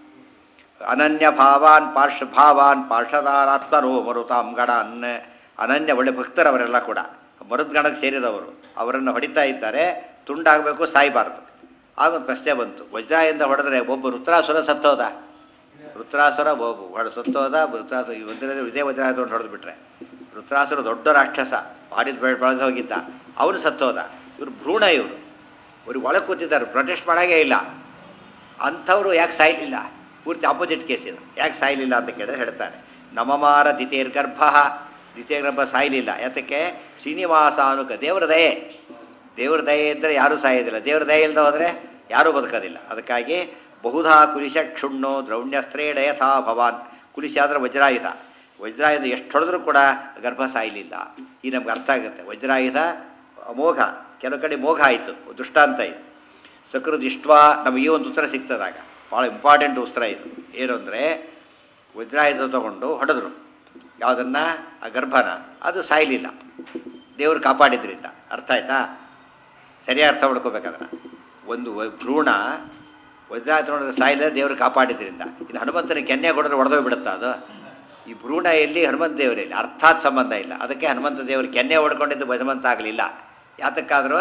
ಅನನ್ಯ ಭಾವಾನ್ ಪಾರ್ಶ ಭಾವಾನ್ ಪಾರ್ಷದಾರಾತ್ಮರೋ ಮರುತಾಂ ಗಣಾನ್ ಅನನ್ಯ ಒಳ್ಳೆ ಭಕ್ತರವರೆಲ್ಲ ಕೂಡ ಮರುದ್ಗಣಕ್ಕೆ ಸೇರಿದವರು ಅವರನ್ನು ಹೊಡಿತಾ ಇದ್ದಾರೆ ತುಂಡಾಗಬೇಕು ಸಾಯಬಾರ್ದು ಆಗ ಒಂದು ಪ್ರಶ್ನೆ ಬಂತು ವಜ್ರಾಯಿಂದ ಹೊಡೆದ್ರೆ ಒಬ್ಬ ರುದ್ರಾಸುರ ಸತ್ತೋದ ರುದ್ರಾಸುರ ಒಬ್ಬ ಹೊಡ ಸತ್ತೋದ ರುದ್ರಾಸುರ ಒಂದಿರದೆ ಇದೇ ವಜ್ರ ತೊಗೊಂಡು ಹೊಡೆದು ಬಿಟ್ರೆ ರುದ್ರಾಸುರ ದೊಡ್ಡ ರಾಕ್ಷಸ ಬಾಡಿದ ಬೆಳೆ ಬೆಳೆದು ಹೋಗಿದ್ದ ಅವನು ಸತ್ತೋದ ಇವರು ಭ್ರೂಣ ಇವರು ಅವ್ರಿಗೆ ಒಳಗೆ ಕೂತಿದ್ದಾರೆ ಪ್ರೊಟೆಸ್ಟ್ ಮಾಡೋಂಗೇ ಇಲ್ಲ ಅಂಥವ್ರು ಯಾಕೆ ಸಾಯಲಿಲ್ಲ ಪೂರ್ತಿ ಆಪೋಸಿಟ್ ಕೇಸ್ ಇದು ಯಾಕೆ ಸಾಯಲಿಲ್ಲ ಅಂತ ಕೇಳಿದ್ರೆ ಹೇಳ್ತಾರೆ ನಮಮಾರ ದಿತೇರ್ಗರ್ಭ ದಿತೇರ್ಗರ್ಭ ಸಾಯಲಿಲ್ಲ ಯಾತಕ್ಕೆ ಶ್ರೀನಿವಾಸಾನುಕ ದೇವರ ದಯೆ ದೇವರ ದಯೆ ಇದ್ದರೆ ಯಾರೂ ಸಾಯೋದಿಲ್ಲ ದೇವರ ದಯೆ ಇಲ್ಲದೆ ಹೋದರೆ ಯಾರೂ ಬದುಕೋದಿಲ್ಲ ಅದಕ್ಕಾಗಿ ಬಹುಧಾ ಕುಲಿಶ ಕ್ಷುಣ್ಣು ದ್ರೌಣ್ಯಸ್ತ್ರೇಣ ಯಥಾ ಭವಾನ್ ಕುಲಿಶ ಅಂದರೆ ವಜ್ರಾಯುಧ ವಜ್ರಾಯುಧ ಎಷ್ಟು ಹೊಡೆದ್ರೂ ಕೂಡ ಗರ್ಭ ಸಾಯಲಿಲ್ಲ ಈ ನಮ್ಗೆ ಅರ್ಥ ಆಗುತ್ತೆ ವಜ್ರಾಯುಧ ಅಮೋಘ ಕೆಲವು ಕಡೆ ಮೋಘ ಆಯಿತು ದೃಷ್ಟಾಂತ ಇದು ಸಕೃದಿಷ್ಟ ನಮಗೆ ಈ ಒಂದು ಉತ್ತರ ಸಿಗ್ತದಾಗ ಭಾಳ ಇಂಪಾರ್ಟೆಂಟ್ ಉತ್ತರ ಇದು ಏನು ಅಂದರೆ ವಜ್ರಾಯುಧ ತಗೊಂಡು ಹೊಡೆದ್ರು ಯಾವುದನ್ನು ಆ ಗರ್ಭನ ಅದು ಸಾಯಲಿಲ್ಲ ದೇವರು ಕಾಪಾಡಿದ್ರಿಂದ ಅರ್ಥ ಆಯ್ತಾ ಸರಿಯಾಗಿ ಅರ್ಥ ಮಾಡ್ಕೋಬೇಕು ಅದನ್ನು ಒಂದು ವ- ಭ್ರೂಣ ವಜ್ರಾಯುಧ ನೋಡಿದ್ರೆ ಸಾಯಿಲ್ಲ ದೇವರು ಕಾಪಾಡಿದ್ರಿಂದ ಇನ್ನು ಹನುಮಂತನ ಕೆನ್ನೆ ಕೊಡಿದ್ರೆ ಹೊಡೆದೋಗ್ಬಿಡುತ್ತಾ ಅದು ಈ ಭ್ರೂಣ ಎಲ್ಲಿ ಹನುಮಂತ ದೇವರಿಲ್ಲ ಅರ್ಥಾತ್ ಸಂಬಂಧ ಇಲ್ಲ ಅದಕ್ಕೆ ಹನುಮಂತ ದೇವರು ಕೆನ್ನೆ ಹೊಡ್ಕೊಂಡಿದ್ದು ಹನುಮಂತ ಆಗಲಿಲ್ಲ ಯಾತಕ್ಕಾದರೂ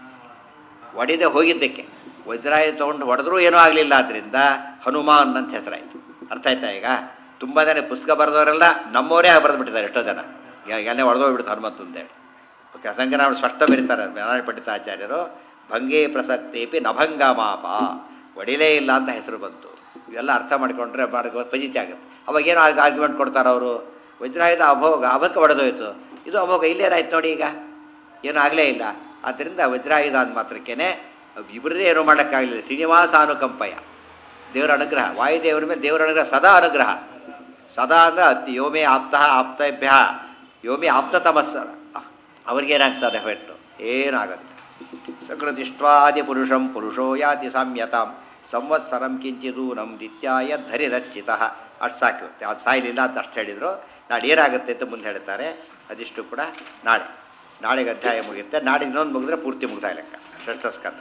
ಒಡೆದೇ ಹೋಗಿದ್ದಕ್ಕೆ ವಜ್ರಾಯ ತೊಗೊಂಡು ಹೊಡೆದ್ರೂ ಏನೂ ಆಗಲಿಲ್ಲ ಆದ್ದರಿಂದ ಹನುಮಾನ್ ಅಂತ ಹೆಸರಾಯಿತು ಅರ್ಥ ಆಯ್ತಾ ಈಗ ತುಂಬ ಜನ ಪುಸ್ತಕ ಬರೆದವರೆಲ್ಲ ನಮ್ಮವರೇ ಬರೆದು ಬಿಟ್ಟಿದ್ದಾರೆ ಎಷ್ಟೋ ಜನ ಈಗ ಎಣ್ಣೆ ಹೊಡೆದೋಗ್ಬಿಡ್ತು ಹನುಮಂತ ಅಂತೇಳಿ ಓಕೆ ಸಂಗನಾಮ ಸ್ಪಷ್ಟ ಬರೀತಾರೆ ನಾರಾಯಣ ಪಂಡಿತ ಆಚಾರ್ಯರು ಭಂಗೇ ಪ್ರಸಕ್ತೇಪಿ ನಭಂಗ ಮಾಪ ಒಡಿಲೇ ಇಲ್ಲ ಅಂತ ಹೆಸರು ಬಂತು ಇವೆಲ್ಲ ಅರ್ಥ ಮಾಡಿಕೊಂಡ್ರೆ ಮಾಡ್ಕೊ ಫಜಿತಿ ಆಗುತ್ತೆ ಅವಾಗ ಏನು ಆರ್ಗ್ಯುಮೆಂಟ್ ಕೊಡ್ತಾರೆ ಅವರು ವಜ್ರಾಯುಧ ಅಭೋಗ ಅಭಕ್ಕೆ ಹೊಡೆದೋಯ್ತು ಇದು ಅಭೋಗ ಇಲ್ಲೇನಾಯ್ತು ನೋಡಿ ಈಗ ಏನೂ ಆಗಲೇ ಇಲ್ಲ ಆದ್ದರಿಂದ ವಜ್ರಾಯುಧ ಅಂದ ಮಾತ್ರಕ್ಕೇನೆ ಇಬ್ಬರೇ ಏನೂ ಮಾಡೋಕ್ಕಾಗಲಿಲ್ಲ ಶ್ರೀನಿವಾಸ ಅನುಕಂಪಯ ದೇವರ ಅನುಗ್ರಹ ವಾಯುದೇವರ ಮೇಲೆ ದೇವರ ಅನುಗ್ರಹ ಸದಾ ಅನುಗ್ರಹ ಸದಾ ಅಂದ್ರೆ ಅತಿ ಯೋಮೇ ಆಪ್ತ ಆಪ್ತಭ್ಯ ಯೋಮೇ ಆಪ್ತತಮಸ್ಸ ಅವ್ರಿಗೇನಾಗ್ತದೆ ಎಫೆಕ್ಟು ಏನಾಗುತ್ತೆ ಸಕೃತಿಷ್ಟ್ವಾದಿ ಪುರುಷಂ ಪುರುಷೋ ಯಾತಿ ಸಾಮ್ಯತಾಂ ಸಂವತ್ಸರಂ ಕಿಂಚಿದೂನಂ ದಿತ್ಯಾಯ ಧರಿರಚ್ಚಿತ ಅಷ್ಟು ಸಾಕು ಅದು ಸಾಯಲಿಲ್ಲ ಅಂತ ಅಷ್ಟು ಹೇಳಿದರು ನಾಳೆ ಏನಾಗುತ್ತೆ ಅಂತ ಮುಂದೆ ಹೇಳ್ತಾರೆ ಅದಿಷ್ಟು ಕೂಡ ನಾಳೆ ನಾಳೆಗೆ ಅಧ್ಯಾಯ ಮುಗಿಯುತ್ತೆ ನಾಳೆ ಇನ್ನೊಂದು ಮುಗಿದ್ರೆ ಪೂರ್ತಿ ಮುಗ್ದಾಯ ಲೆಕ್ಕ ಷಷ್ಠ ಸ್ಕಂದ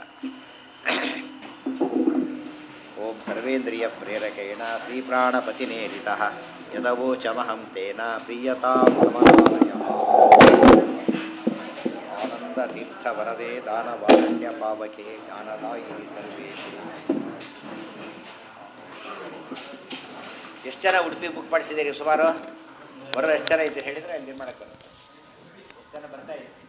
ಓಂ ಸರ್ವೇಂದ್ರಿಯ ಪ್ರೇರಕೇಣ ಶ್ರೀಪ್ರಾಣಪತಿನೇರಿತ ಯದವೋಚಮಹಂ ತೇನ ಪ್ರೀಯತಾಂ ಆನಂದತೀರ್ಥವರದೆ ದಾನವಾರಣ್ಯ ಪಾವಕೆ ಜ್ಞಾನದಾಯಿ ಸರ್ವೇಶಿ ಎಷ್ಟು ಜನ ಉಡುಪಿ ಬುಕ್ ಮಾಡಿಸಿದ್ದೀರಿ ಸುಮಾರು ಬರೋ ಎಷ್ಟು ಜನ ಇದ್ದೀರಿ ಹೇಳಿದರೆ ಅಲ್ಲಿ ಮಾಡೋಕ್ಕೆ ಎಷ್ಟು ಜನ ಬರ್ತಾ ಇದೆ